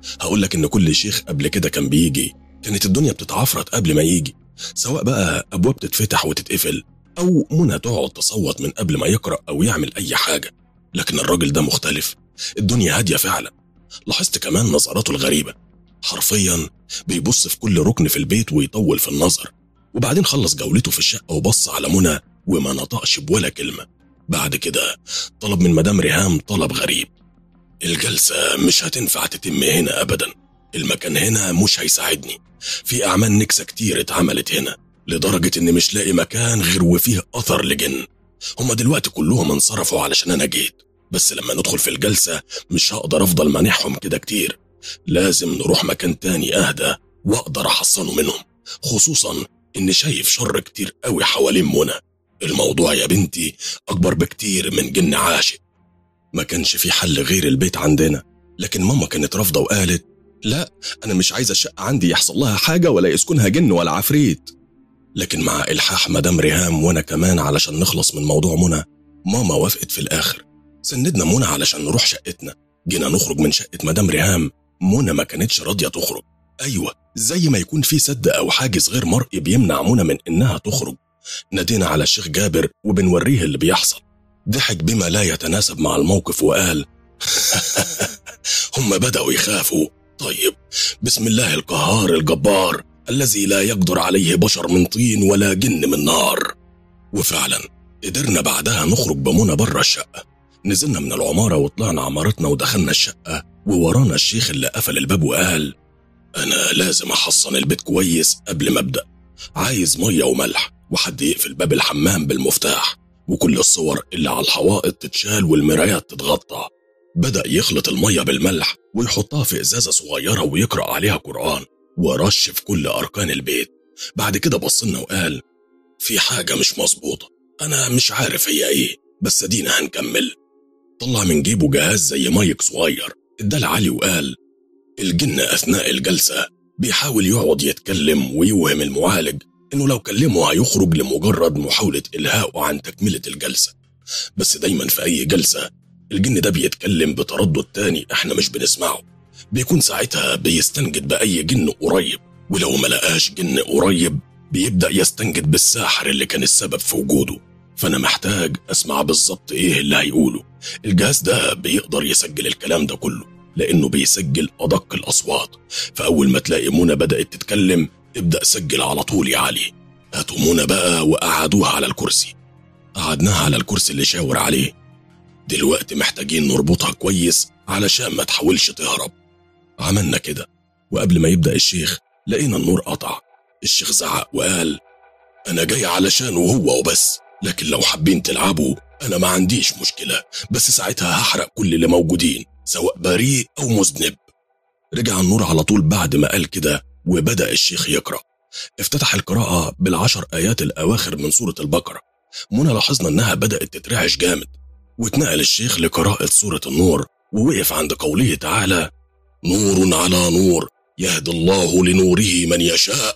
هقول لك إن كل شيخ قبل كده كان بيجي كانت الدنيا بتتعفرت قبل ما يجي سواء بقى أبواب تتفتح وتتقفل أو منى تقعد تصوت من قبل ما يقرأ أو يعمل أي حاجة لكن الراجل ده مختلف الدنيا هادية فعلا لاحظت كمان نظراته الغريبة حرفيا بيبص في كل ركن في البيت ويطول في النظر وبعدين خلص جولته في الشقة وبص على منى وما نطقش بولا كلمة بعد كده طلب من مدام ريهام طلب غريب الجلسة مش هتنفع تتم هنا أبدا المكان هنا مش هيساعدني في أعمال نكسة كتير اتعملت هنا لدرجة إني مش لاقي مكان غير وفيه أثر لجن هما دلوقتي كلهم انصرفوا علشان أنا جيت بس لما ندخل في الجلسة مش هقدر أفضل مانعهم كده كتير لازم نروح مكان تاني أهدى وأقدر أحصنه منهم خصوصا إني شايف شر كتير قوي حوالين منى الموضوع يا بنتي أكبر بكتير من جن عاشق ما كانش في حل غير البيت عندنا لكن ماما كانت رافضة وقالت لا أنا مش عايزة الشقة عندي يحصل لها حاجة ولا يسكنها جن ولا عفريت لكن مع إلحاح مدام ريهام وأنا كمان علشان نخلص من موضوع منى ماما وافقت في الآخر سندنا منى علشان نروح شقتنا جينا نخرج من شقة مدام ريهام منى ما كانتش راضية تخرج أيوة زي ما يكون في سد أو حاجز غير مرئي بيمنع منى من إنها تخرج نادينا على الشيخ جابر وبنوريه اللي بيحصل ضحك بما لا يتناسب مع الموقف وقال هم بدأوا يخافوا طيب بسم الله القهار الجبار الذي لا يقدر عليه بشر من طين ولا جن من نار وفعلا قدرنا بعدها نخرج بمنى بره الشقة نزلنا من العمارة وطلعنا عمارتنا ودخلنا الشقة وورانا الشيخ اللي قفل الباب وقال أنا لازم أحصن البيت كويس قبل ما أبدأ عايز مية وملح وحد يقفل باب الحمام بالمفتاح وكل الصور اللي على الحوائط تتشال والمرايات تتغطى بدأ يخلط المية بالملح ويحطها في إزازة صغيرة ويقرأ عليها قرآن ورش في كل أركان البيت بعد كده بصلنا وقال في حاجة مش مظبوطة أنا مش عارف هي إيه بس دينا هنكمل طلع من جيبه جهاز زي مايك صغير اداه لعلي وقال الجن أثناء الجلسة بيحاول يقعد يتكلم ويوهم المعالج إنه لو كلمه هيخرج لمجرد محاولة إلهائه عن تكملة الجلسة بس دايما في أي جلسة الجن ده بيتكلم بتردد تاني إحنا مش بنسمعه بيكون ساعتها بيستنجد بأي جن قريب ولو ما لقاش جن قريب بيبدأ يستنجد بالساحر اللي كان السبب في وجوده فأنا محتاج أسمع بالظبط إيه اللي هيقوله الجهاز ده بيقدر يسجل الكلام ده كله لأنه بيسجل أدق الأصوات فأول ما تلاقي منى بدأت تتكلم ابدأ سجل على طول يا علي هاتوا منى بقى وقعدوها على الكرسي قعدناها على الكرسي اللي شاور عليه دلوقتي محتاجين نربطها كويس علشان ما تحاولش تهرب عملنا كده وقبل ما يبدأ الشيخ لقينا النور قطع الشيخ زعق وقال أنا جاي علشانه هو وبس لكن لو حابين تلعبوا أنا ما عنديش مشكلة بس ساعتها هحرق كل اللي موجودين سواء بريء أو مذنب رجع النور على طول بعد ما قال كده وبدأ الشيخ يقرأ افتتح القراءة بالعشر آيات الأواخر من سورة البقرة منى لاحظنا إنها بدأت تترعش جامد واتنقل الشيخ لقراءة سورة النور ووقف عند قوله تعالى نور على نور يهدي الله لنوره من يشاء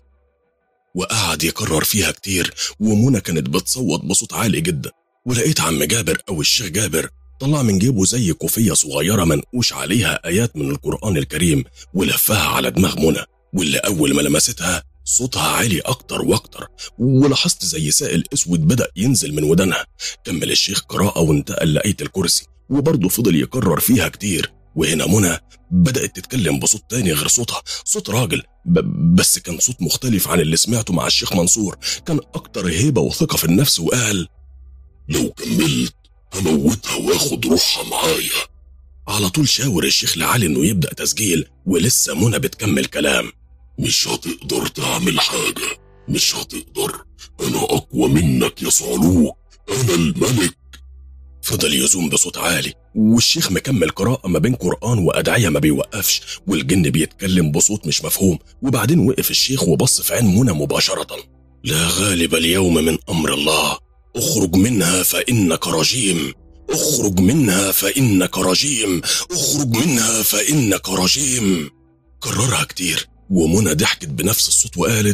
وقعد يكرر فيها كتير ومنى كانت بتصوت بصوت عالي جدا ولقيت عم جابر أو الشيخ جابر طلع من جيبه زي كوفية صغيرة منقوش عليها آيات من القرآن الكريم ولفها على دماغ منى واللي أول ما لمستها صوتها عالي أكتر وأكتر ولاحظت زي سائل أسود بدأ ينزل من ودانها كمل الشيخ قراءة وانتقل لآية الكرسي وبرضه فضل يكرر فيها كتير وهنا منى بدأت تتكلم بصوت تاني غير صوتها صوت راجل ب... بس كان صوت مختلف عن اللي سمعته مع الشيخ منصور كان أكتر هيبة وثقة في النفس وقال لو كملت هموتها واخد روحها معايا على طول شاور الشيخ لعلي انه يبدأ تسجيل ولسه منى بتكمل كلام مش هتقدر تعمل حاجة مش هتقدر أنا أقوى منك يا صعلوك أنا الملك فضل يزوم بصوت عالي والشيخ مكمل قراءة ما بين قرآن وأدعية ما بيوقفش والجن بيتكلم بصوت مش مفهوم وبعدين وقف الشيخ وبص في عين منى مباشرة لا غالب اليوم من أمر الله اخرج منها فإنك رجيم اخرج منها فإنك رجيم اخرج منها فإنك رجيم كررها كتير ومنى ضحكت بنفس الصوت وقالت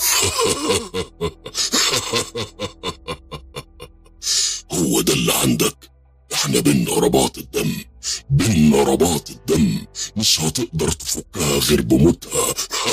هو ده اللي عندك احنا بينا رباط الدم بينا رباط الدم مش هتقدر تفكها غير بموتها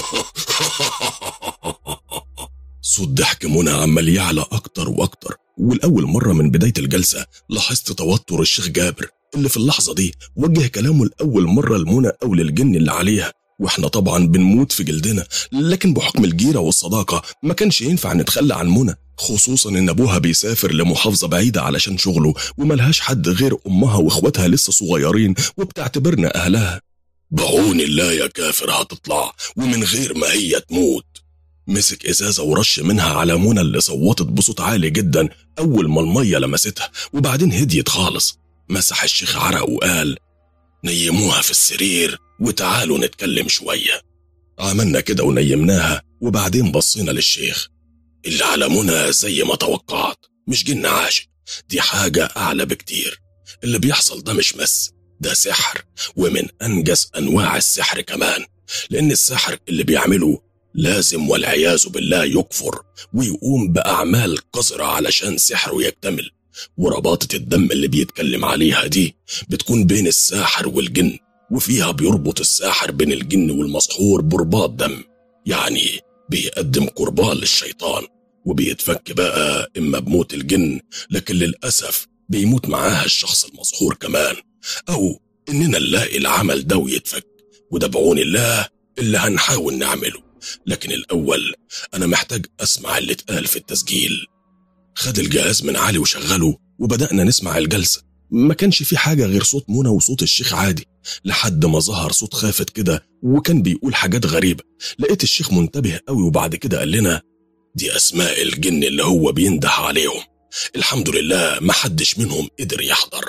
صوت ضحك منى عمال يعلى أكتر وأكتر والأول مرة من بداية الجلسة لاحظت توتر الشيخ جابر اللي في اللحظة دي وجه كلامه لأول مرة لمنى أو للجن اللي عليها واحنا طبعا بنموت في جلدنا لكن بحكم الجيرة والصداقة ما كانش ينفع نتخلى عن منى خصوصا ان ابوها بيسافر لمحافظة بعيدة علشان شغله وملهاش حد غير امها واخواتها لسه صغيرين وبتعتبرنا اهلها بعون الله يا كافر هتطلع ومن غير ما هي تموت مسك ازازة ورش منها على منى اللي صوتت بصوت عالي جدا اول ما المية لمستها وبعدين هديت خالص مسح الشيخ عرق وقال نيموها في السرير وتعالوا نتكلم شوية عملنا كده ونيمناها وبعدين بصينا للشيخ اللي على منى زي ما توقعت مش جن عاشق دي حاجة أعلى بكتير اللي بيحصل ده مش مس ده سحر ومن أنجز أنواع السحر كمان لأن السحر اللي بيعمله لازم والعياذ بالله يكفر ويقوم بأعمال قذرة علشان سحره يكتمل ورباطة الدم اللي بيتكلم عليها دي بتكون بين الساحر والجن وفيها بيربط الساحر بين الجن والمسحور برباط دم يعني بيقدم قربان للشيطان وبيتفك بقى إما بموت الجن لكن للأسف بيموت معاها الشخص المسحور كمان أو إننا نلاقي العمل ده ويتفك وده بعون الله اللي هنحاول نعمله لكن الأول أنا محتاج أسمع اللي اتقال في التسجيل خد الجهاز من علي وشغله وبدأنا نسمع الجلسة ما كانش في حاجة غير صوت منى وصوت الشيخ عادي لحد ما ظهر صوت خافت كده وكان بيقول حاجات غريبة لقيت الشيخ منتبه قوي وبعد كده قال لنا دي أسماء الجن اللي هو بينده عليهم الحمد لله ما حدش منهم قدر يحضر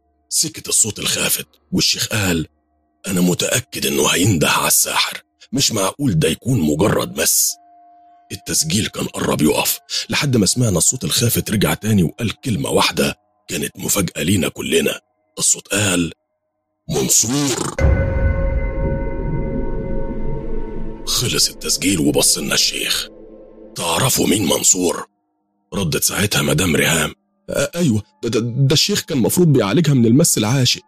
سكت الصوت الخافت والشيخ قال أنا متأكد إنه هينده على الساحر مش معقول ده يكون مجرد مس التسجيل كان قرب يقف لحد ما سمعنا الصوت الخافت رجع تاني وقال كلمة واحدة كانت مفاجأة لينا كلنا الصوت قال منصور خلص التسجيل وبص لنا الشيخ تعرفوا مين منصور؟ ردت ساعتها مدام ريهام ايوه ده, ده, ده الشيخ كان المفروض بيعالجها من المس العاشق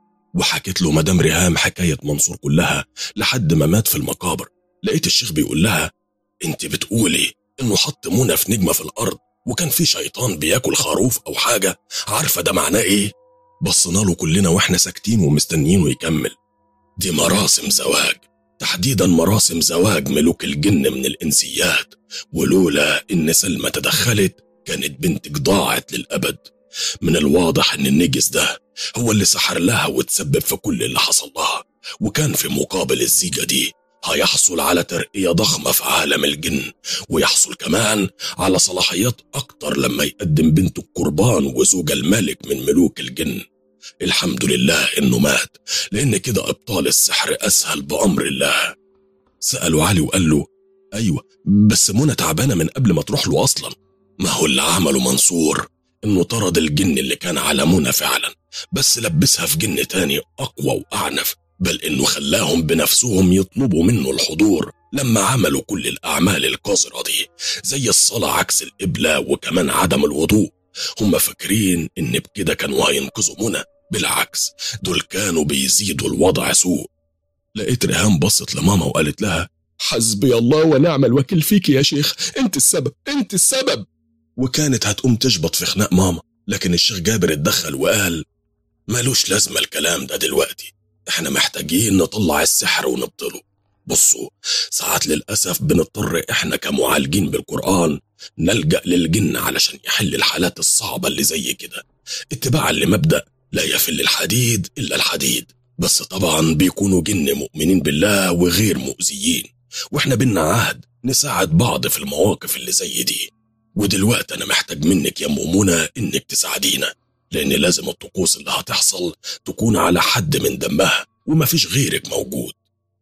وحكت له مدام ريهام حكاية منصور كلها لحد ما مات في المقابر لقيت الشيخ بيقول لها انت بتقولي انه حط منى في نجمة في الارض وكان في شيطان بياكل خروف او حاجة عارفة ده معناه ايه بصينا له كلنا واحنا ساكتين ومستنيينه يكمل دي مراسم زواج تحديدا مراسم زواج ملوك الجن من الانسيات ولولا ان سلمى تدخلت كانت بنتك ضاعت للابد من الواضح ان النجس ده هو اللي سحر لها وتسبب في كل اللي حصل لها وكان في مقابل الزيجة دي هيحصل على ترقية ضخمة في عالم الجن ويحصل كمان على صلاحيات أكتر لما يقدم بنته القربان وزوج الملك من ملوك الجن الحمد لله إنه مات لأن كده إبطال السحر أسهل بأمر الله سألوا علي وقال له أيوة بس منى تعبانة من قبل ما تروح له أصلا ما هو اللي عمله منصور إنه طرد الجن اللي كان على منى فعلا بس لبسها في جن تاني أقوى وأعنف بل إنه خلاهم بنفسهم يطلبوا منه الحضور لما عملوا كل الأعمال القذرة دي زي الصلاة عكس القبلة وكمان عدم الوضوء هم فاكرين إن بكده كانوا هينقذوا منى بالعكس دول كانوا بيزيدوا الوضع سوء لقيت ريهام بصت لماما وقالت لها حسبي الله ونعم الوكيل فيك يا شيخ انت السبب انت السبب وكانت هتقوم تشبط في خناق ماما لكن الشيخ جابر اتدخل وقال ملوش لازمة الكلام ده دلوقتي احنا محتاجين نطلع السحر ونبطله بصوا ساعات للأسف بنضطر احنا كمعالجين بالقرآن نلجأ للجن علشان يحل الحالات الصعبة اللي زي كده اتباعا لمبدأ لا يفل الحديد إلا الحديد بس طبعا بيكونوا جن مؤمنين بالله وغير مؤذيين واحنا بينا عهد نساعد بعض في المواقف اللي زي دي ودلوقتي انا محتاج منك يا ام منى انك تساعدينا لان لازم الطقوس اللي هتحصل تكون على حد من دمها ومفيش غيرك موجود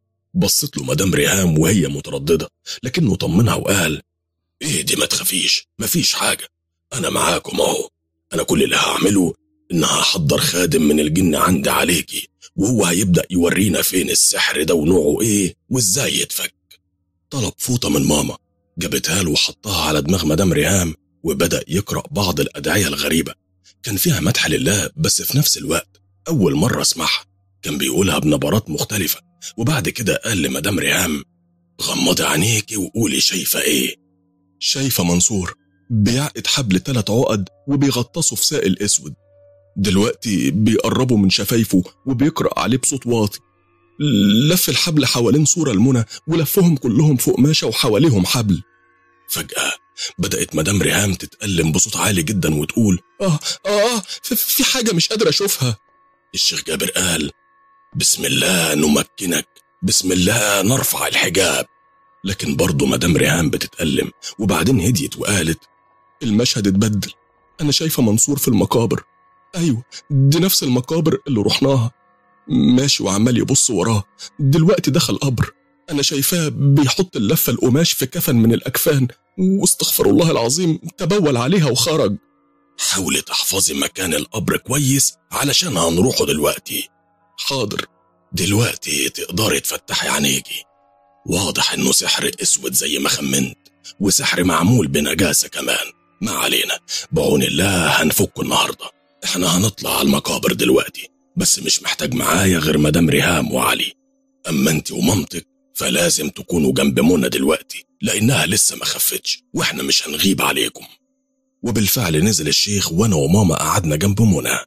بصت له مدام ريهام وهي مترددة لكنه طمنها وقال ايه دي ما تخافيش مفيش حاجة انا معاكم اهو انا كل اللي هعمله ان هحضر خادم من الجن عندي عليكي وهو هيبدأ يورينا فين السحر ده ونوعه ايه وازاي يتفك طلب فوطة من ماما جابتها له وحطها على دماغ مدام ريهام وبدأ يقرأ بعض الأدعية الغريبة كان فيها مدح لله بس في نفس الوقت أول مرة أسمعها كان بيقولها بنبرات مختلفة وبعد كده قال لمدام ريهام غمضي عينيكي وقولي شايفة ايه شايفة منصور بيعقد حبل تلات عقد وبيغطسوا في سائل اسود دلوقتي بيقربوا من شفايفه وبيقرأ عليه بصوت واطي لف الحبل حوالين صورة المنى ولفهم كلهم في قماشة وحواليهم حبل فجأة بدأت مدام ريهام تتألم بصوت عالي جدا وتقول آه آه آه في- في حاجة مش قادرة أشوفها الشيخ جابر قال بسم الله نمكنك بسم الله نرفع الحجاب لكن برضه مدام ريهام بتتألم وبعدين هديت وقالت المشهد اتبدل أنا شايفة منصور في المقابر أيوة دي نفس المقابر اللي رحناها ماشي وعمال يبص وراه دلوقتي دخل قبر أنا شايفاه بيحط اللفة القماش في كفن من الأكفان واستغفر الله العظيم تبول عليها وخرج حاولي تحفظي مكان القبر كويس علشان هنروحه دلوقتي حاضر دلوقتي تقدري تفتحي عينيكي واضح انه سحر اسود زي ما خمنت وسحر معمول بنجاسة كمان ما علينا بعون الله هنفكه النهاردة احنا هنطلع على المقابر دلوقتي بس مش محتاج معايا غير مدام ريهام وعلي اما انت ومامتك فلازم تكونوا جنب منى دلوقتي لانها لسه ما خفتش واحنا مش هنغيب عليكم وبالفعل نزل الشيخ وانا وماما قعدنا جنب منى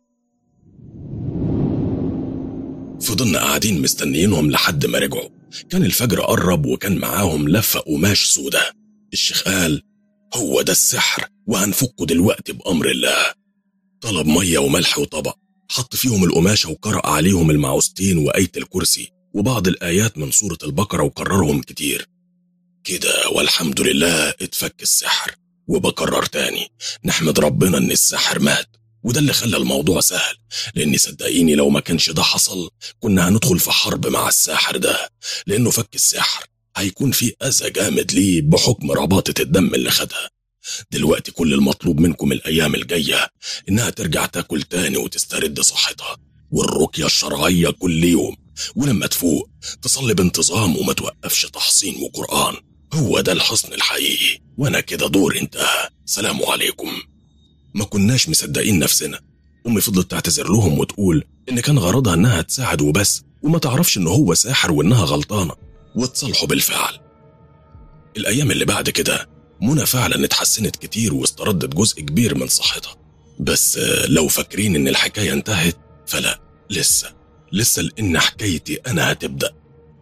فضلنا قاعدين مستنيينهم لحد ما رجعوا كان الفجر قرب وكان معاهم لفة قماش سودة الشيخ قال هو ده السحر وهنفكه دلوقتي بأمر الله طلب مية وملح وطبق حط فيهم القماشة وقرأ عليهم المعوذتين وآية الكرسي وبعض الآيات من سورة البقرة وكررهم كتير كده والحمد لله اتفك السحر وبكرر تاني نحمد ربنا ان السحر مات وده اللي خلى الموضوع سهل لاني صدقيني لو ما كانش ده حصل كنا هندخل في حرب مع الساحر ده لانه فك السحر هيكون في اذى جامد ليه بحكم رباطة الدم اللي خدها دلوقتي كل المطلوب منكم الايام الجايه انها ترجع تاكل تاني وتسترد صحتها والرقيه الشرعيه كل يوم ولما تفوق تصلي بانتظام وما توقفش تحصين وقران هو ده الحصن الحقيقي وانا كده دور انتهى سلام عليكم ما كناش مصدقين نفسنا امي فضلت تعتذر لهم وتقول ان كان غرضها انها تساعد وبس وما تعرفش ان هو ساحر وانها غلطانه واتصالحوا بالفعل الايام اللي بعد كده منى فعلا اتحسنت كتير واستردت جزء كبير من صحتها بس آه، لو فاكرين ان الحكايه انتهت فلا لسه لسه لان حكايتي انا هتبدا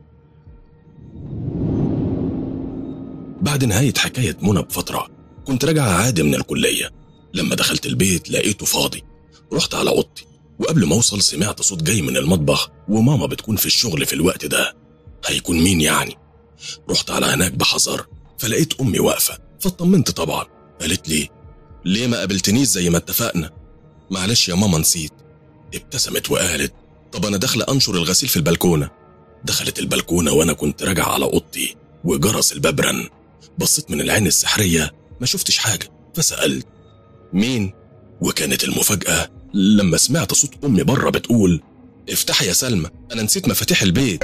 بعد نهايه حكايه منى بفتره كنت راجع عادي من الكليه لما دخلت البيت لقيته فاضي رحت على اوضتي وقبل ما اوصل سمعت صوت جاي من المطبخ وماما بتكون في الشغل في الوقت ده هيكون مين يعني رحت على هناك بحذر فلقيت امي واقفه فاطمنت طبعا قالت لي ليه ما قابلتنيش زي ما اتفقنا معلش يا ماما نسيت ابتسمت وقالت طب انا داخله انشر الغسيل في البلكونه دخلت البلكونه وانا كنت راجع على اوضتي وجرس الباب رن بصيت من العين السحريه ما شفتش حاجه فسالت مين وكانت المفاجاه لما سمعت صوت امي بره بتقول افتحي يا سلمى انا نسيت مفاتيح البيت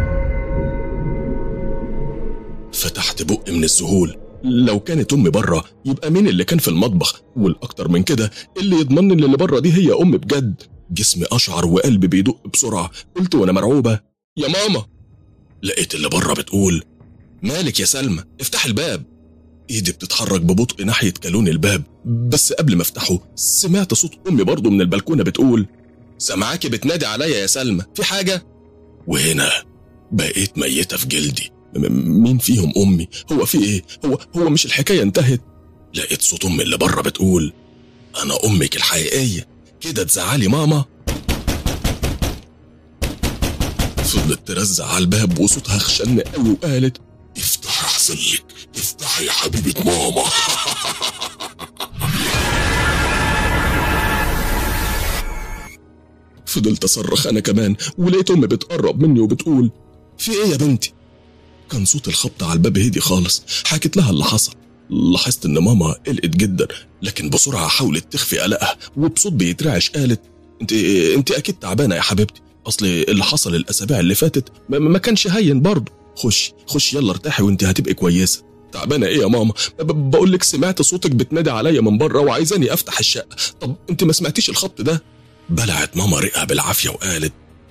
فتحت بقي من الذهول لو كانت امي بره يبقى مين اللي كان في المطبخ والاكتر من كده اللي يضمنني ان اللي بره دي هي امي بجد جسمي اشعر وقلبي بيدق بسرعه قلت وانا مرعوبه يا ماما لقيت اللي بره بتقول مالك يا سلمى افتح الباب ايدي بتتحرك ببطء ناحيه كالون الباب بس قبل ما افتحه سمعت صوت امي برضه من البلكونه بتقول سامعاكي بتنادي عليا يا سلمى في حاجه وهنا بقيت ميته في جلدي م- مين فيهم امي هو في ايه هو هو مش الحكايه انتهت لقيت صوت امي اللي بره بتقول انا امك الحقيقيه كده تزعلي ماما فضلت ترزع على الباب وصوتها خشن قوي وقالت افتح احسن لك افتحي يا حبيبه ماما فضلت اصرخ انا كمان ولقيت امي بتقرب مني وبتقول في ايه يا بنتي كان صوت الخبط على الباب هدي خالص حكيت لها اللي حصل لاحظت ان ماما قلقت جدا لكن بسرعه حاولت تخفي قلقها وبصوت بيترعش قالت انت انت اكيد تعبانه يا حبيبتي اصل اللي حصل الاسابيع اللي فاتت ما, ما كانش هين برضه خش خش يلا ارتاحي وانت هتبقي كويسه تعبانه ايه يا ماما ب- بقول لك سمعت صوتك بتنادي عليا من بره وعايزاني افتح الشقه طب انت ما سمعتيش الخبط ده بلعت ماما رئها بالعافيه وقالت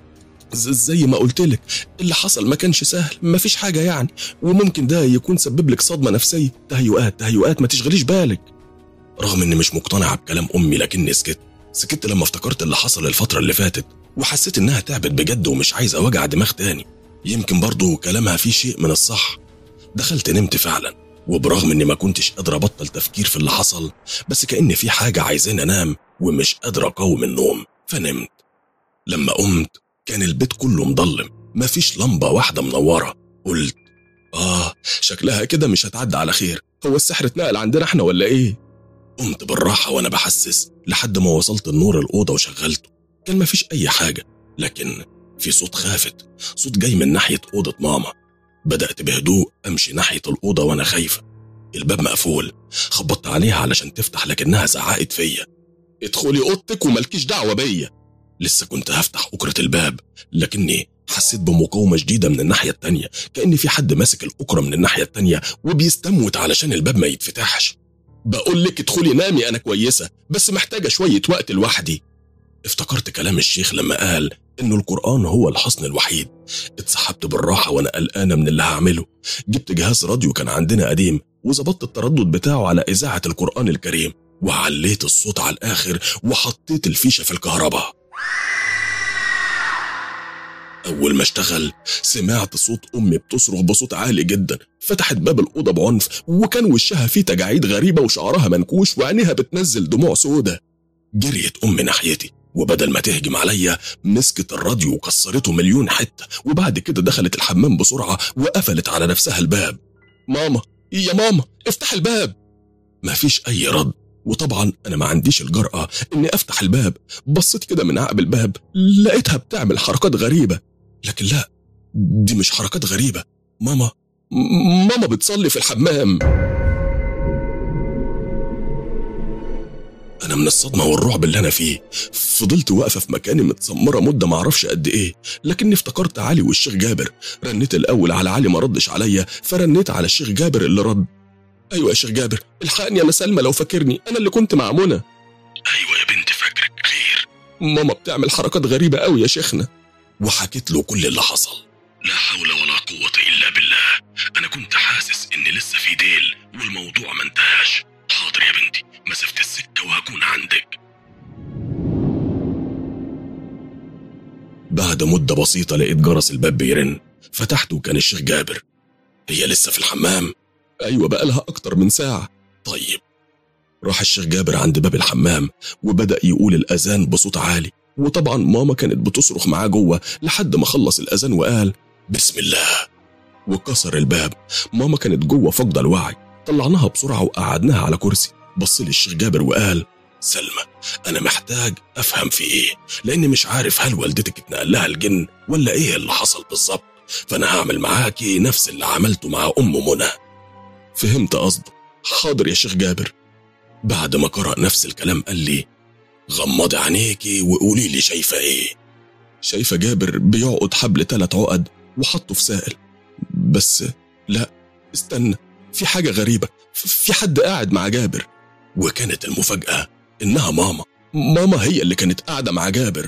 ز- زي ما قلت لك اللي حصل ما كانش سهل مفيش حاجة يعني وممكن ده يكون سبب لك صدمة نفسية تهيؤات تهيؤات ما تشغليش بالك رغم اني مش مقتنع بكلام امي لكني سكت سكت لما افتكرت اللي حصل الفترة اللي فاتت وحسيت انها تعبت بجد ومش عايزة وجع دماغ تاني يمكن برضو كلامها فيه شيء من الصح دخلت نمت فعلا وبرغم اني ما كنتش قادر ابطل تفكير في اللي حصل بس كأن في حاجة عايزاني انام ومش قادر اقاوم النوم فنمت لما قمت كان البيت كله مضلم مفيش لمبة واحدة منورة قلت آه شكلها كده مش هتعدي على خير هو السحر اتنقل عندنا احنا ولا ايه؟ قمت بالراحة وانا بحسس لحد ما وصلت النور الأوضة وشغلته كان مفيش أي حاجة لكن في صوت خافت صوت جاي من ناحية أوضة ماما بدأت بهدوء أمشي ناحية الأوضة وأنا خايفة الباب مقفول خبطت عليها علشان تفتح لكنها زعقت فيا ادخلي أوضتك وملكيش دعوة بيا لسه كنت هفتح أكرة الباب لكني حسيت بمقاومة شديدة من الناحية التانية كأن في حد ماسك الأكرة من الناحية التانية وبيستموت علشان الباب ما يتفتحش بقول لك ادخلي نامي أنا كويسة بس محتاجة شوية وقت لوحدي افتكرت كلام الشيخ لما قال إنه القرآن هو الحصن الوحيد اتسحبت بالراحة وأنا قلقانة من اللي هعمله جبت جهاز راديو كان عندنا قديم وظبطت التردد بتاعه على إذاعة القرآن الكريم وعليت الصوت على الآخر وحطيت الفيشة في الكهرباء أول ما اشتغل سمعت صوت أمي بتصرخ بصوت عالي جدا فتحت باب الأوضة بعنف وكان وشها فيه تجاعيد غريبة وشعرها منكوش وعينيها بتنزل دموع سودة جريت أمي ناحيتي وبدل ما تهجم عليا مسكت الراديو وكسرته مليون حتة وبعد كده دخلت الحمام بسرعة وقفلت على نفسها الباب ماما يا ماما افتح الباب مفيش أي رد وطبعا أنا ما عنديش الجرأة إني أفتح الباب بصيت كده من عقب الباب لقيتها بتعمل حركات غريبة لكن لا دي مش حركات غريبة ماما م- ماما بتصلي في الحمام أنا من الصدمة والرعب اللي أنا فيه فضلت واقفة في مكاني متسمرة مدة معرفش قد إيه لكني افتكرت علي والشيخ جابر رنيت الأول على علي ما ردش عليا فرنيت على الشيخ جابر اللي رد أيوة يا شيخ جابر الحقني يا مسلمة لو فاكرني أنا اللي كنت مع منى ايوه يا بنتي فاكرك خير ماما بتعمل حركات غريبة قوي يا شيخنا وحكيت له كل اللي حصل لا حول ولا قوة إلا بالله أنا كنت حاسس إن لسه في ديل والموضوع ما انتهاش حاضر يا بنتي مسافة السكة وهكون عندك بعد مدة بسيطة لقيت جرس الباب بيرن فتحته وكان الشيخ جابر هي لسه في الحمام أيوة بقالها أكتر من ساعة طيب راح الشيخ جابر عند باب الحمام وبدأ يقول الأذان بصوت عالي وطبعا ماما كانت بتصرخ معاه جوه لحد ما خلص الأذان وقال بسم الله وكسر الباب ماما كانت جوه فاقدة الوعي طلعناها بسرعة وقعدناها على كرسي بص لي الشيخ جابر وقال سلمى أنا محتاج أفهم في إيه لأني مش عارف هل والدتك اتنقل لها الجن ولا إيه اللي حصل بالظبط فأنا هعمل معاكي نفس اللي عملته مع أم منى فهمت قصده حاضر يا شيخ جابر بعد ما قرأ نفس الكلام قال لي غمضي عينيكي وقولي لي شايفة إيه شايفة جابر بيعقد حبل تلات عقد وحطه في سائل بس لا استنى في حاجة غريبة ف- في حد قاعد مع جابر وكانت المفاجأة إنها ماما ماما هي اللي كانت قاعدة مع جابر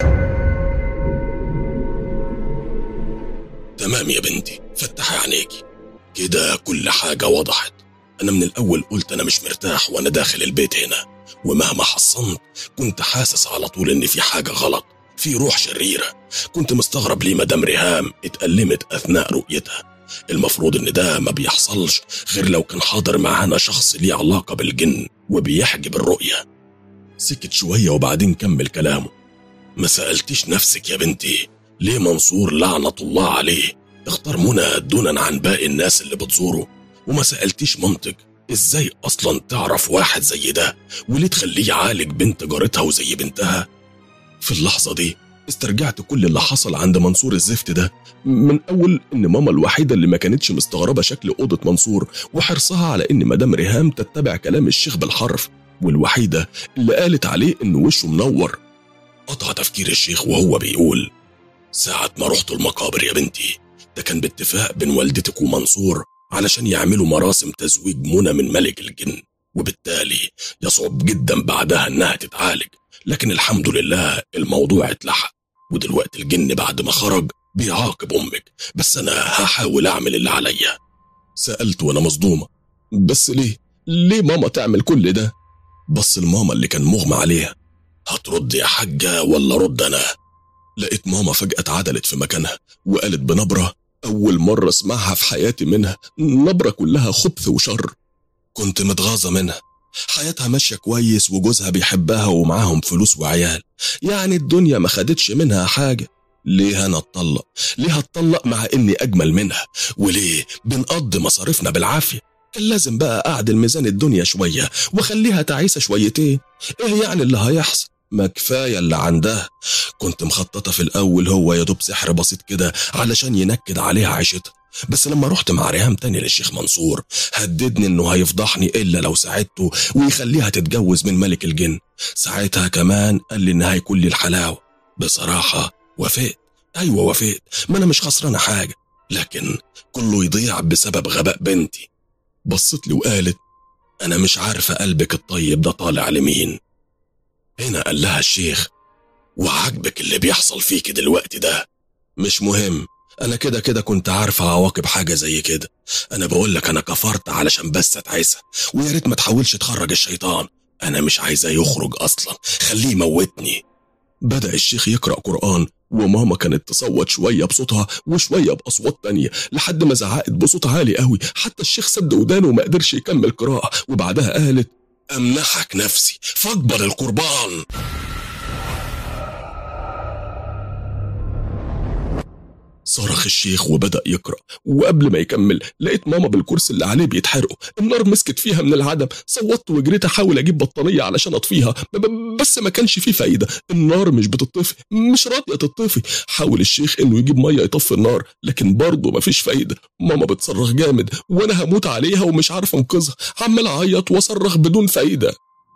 تمام يا بنتي فتحي عينيكي كده كل حاجة وضحت أنا من الأول قلت أنا مش مرتاح وأنا داخل البيت هنا ومهما حصنت كنت حاسس على طول إن في حاجة غلط في روح شريرة كنت مستغرب ليه مدام ريهام اتألمت أثناء رؤيتها المفروض إن ده ما بيحصلش غير لو كان حاضر معانا شخص ليه علاقة بالجن وبيحجب الرؤية سكت شوية وبعدين كمل كلامه ما سألتيش نفسك يا بنتي ليه منصور لعنة الله عليه اختار منى دونا عن باقي الناس اللي بتزوره وما سألتيش منطق ازاي اصلا تعرف واحد زي ده وليه تخليه يعالج بنت جارتها وزي بنتها في اللحظة دي استرجعت كل اللي حصل عند منصور الزفت ده من أول إن ماما الوحيدة اللي ما كانتش مستغربة شكل أوضة منصور وحرصها على إن مدام ريهام تتبع كلام الشيخ بالحرف والوحيدة اللي قالت عليه إن وشه منور قطع تفكير الشيخ وهو بيقول ساعة ما رحت المقابر يا بنتي ده كان باتفاق بين والدتك ومنصور علشان يعملوا مراسم تزويج منى من ملك الجن وبالتالي يصعب جدا بعدها انها تتعالج لكن الحمد لله الموضوع اتلحق ودلوقتي الجن بعد ما خرج بيعاقب أمك بس أنا هحاول أعمل اللي عليا سألت وأنا مصدومة بس ليه؟ ليه ماما تعمل كل ده؟ بص الماما اللي كان مغمى عليها هترد يا حاجة ولا رد أنا؟ لقيت ماما فجأة اتعدلت في مكانها وقالت بنبرة أول مرة أسمعها في حياتي منها نبرة كلها خبث وشر كنت متغاظة منها حياتها ماشية كويس وجوزها بيحبها ومعاهم فلوس وعيال يعني الدنيا ما خدتش منها حاجة ليه أنا اتطلق؟ ليه هتطلق مع إني أجمل منها؟ وليه بنقضي مصاريفنا بالعافية؟ كان لازم بقى أعدل ميزان الدنيا شوية وخليها تعيسة شويتين إيه يعني اللي هيحصل؟ ما كفاية اللي عندها كنت مخططة في الأول هو يا دوب سحر بسيط كده علشان ينكد عليها عيشتها بس لما رحت مع ريهام تاني للشيخ منصور هددني انه هيفضحني الا لو ساعدته ويخليها تتجوز من ملك الجن ساعتها كمان قال لي ان هيكون لي الحلاوه بصراحه وافقت ايوه وافقت ما انا مش خسرانه حاجه لكن كله يضيع بسبب غباء بنتي بصت لي وقالت انا مش عارفه قلبك الطيب ده طالع لمين هنا قال لها الشيخ وعاجبك اللي بيحصل فيك دلوقتي ده مش مهم انا كده كده كنت عارفه عواقب حاجه زي كده انا بقول لك انا كفرت علشان بس اتعسى ويا ريت ما تحاولش تخرج الشيطان انا مش عايزاه يخرج اصلا خليه يموتني بدا الشيخ يقرا قران وماما كانت تصوت شويه بصوتها وشويه باصوات تانية لحد ما زعقت بصوت عالي قوي حتى الشيخ سد ودانه وما قدرش يكمل قراءه وبعدها قالت امنحك نفسي فاقبل القربان صرخ الشيخ وبدأ يقرأ وقبل ما يكمل لقيت ماما بالكرسي اللي عليه بيتحرقوا النار مسكت فيها من العدم صوتت وجريت أحاول أجيب بطانية علشان أطفيها ب- ب- بس ما كانش فيه فايدة النار مش بتطفي مش راضية تطفي حاول الشيخ إنه يجيب مية يطفي النار لكن برضه مفيش فايدة ماما بتصرخ جامد وأنا هموت عليها ومش عارف أنقذها عمال أعيط وأصرخ بدون فايدة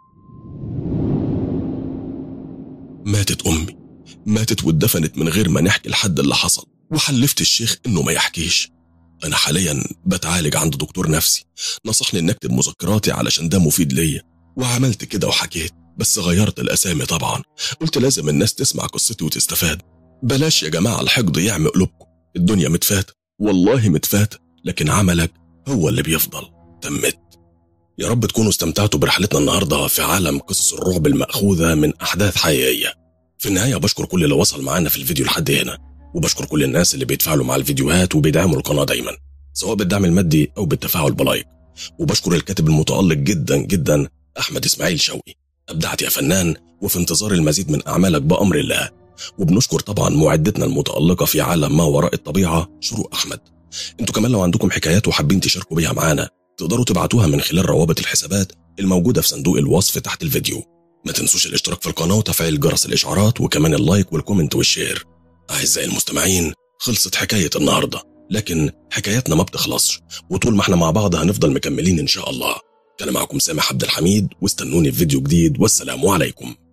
ماتت أمي ماتت واتدفنت من غير ما نحكي لحد اللي حصل وحلفت الشيخ انه ما يحكيش انا حاليا بتعالج عند دكتور نفسي نصحني ان اكتب مذكراتي علشان ده مفيد ليا وعملت كده وحكيت بس غيرت الاسامي طبعا قلت لازم الناس تسمع قصتي وتستفاد بلاش يا جماعه الحقد يعمي قلوبكم الدنيا متفاتة والله متفاتة لكن عملك هو اللي بيفضل تمت يا رب تكونوا استمتعتوا برحلتنا النهارده في عالم قصص الرعب المأخوذة من أحداث حقيقية في النهاية بشكر كل اللي وصل معانا في الفيديو لحد هنا وبشكر كل الناس اللي بيتفاعلوا مع الفيديوهات وبيدعموا القناة دايما سواء بالدعم المادي أو بالتفاعل بلايك وبشكر الكاتب المتألق جدا جدا أحمد إسماعيل شوقي أبدعت يا فنان وفي انتظار المزيد من أعمالك بأمر الله وبنشكر طبعا معدتنا المتألقة في عالم ما وراء الطبيعة شروق أحمد انتوا كمان لو عندكم حكايات وحابين تشاركوا بيها معانا تقدروا تبعتوها من خلال روابط الحسابات الموجودة في صندوق الوصف تحت الفيديو ما تنسوش الاشتراك في القناة وتفعيل جرس الإشعارات وكمان اللايك والكومنت والشير أعزائي المستمعين خلصت حكاية النهاردة لكن حكاياتنا ما بتخلصش وطول ما احنا مع بعض هنفضل مكملين إن شاء الله كان معكم سامح عبد الحميد واستنوني في فيديو جديد والسلام عليكم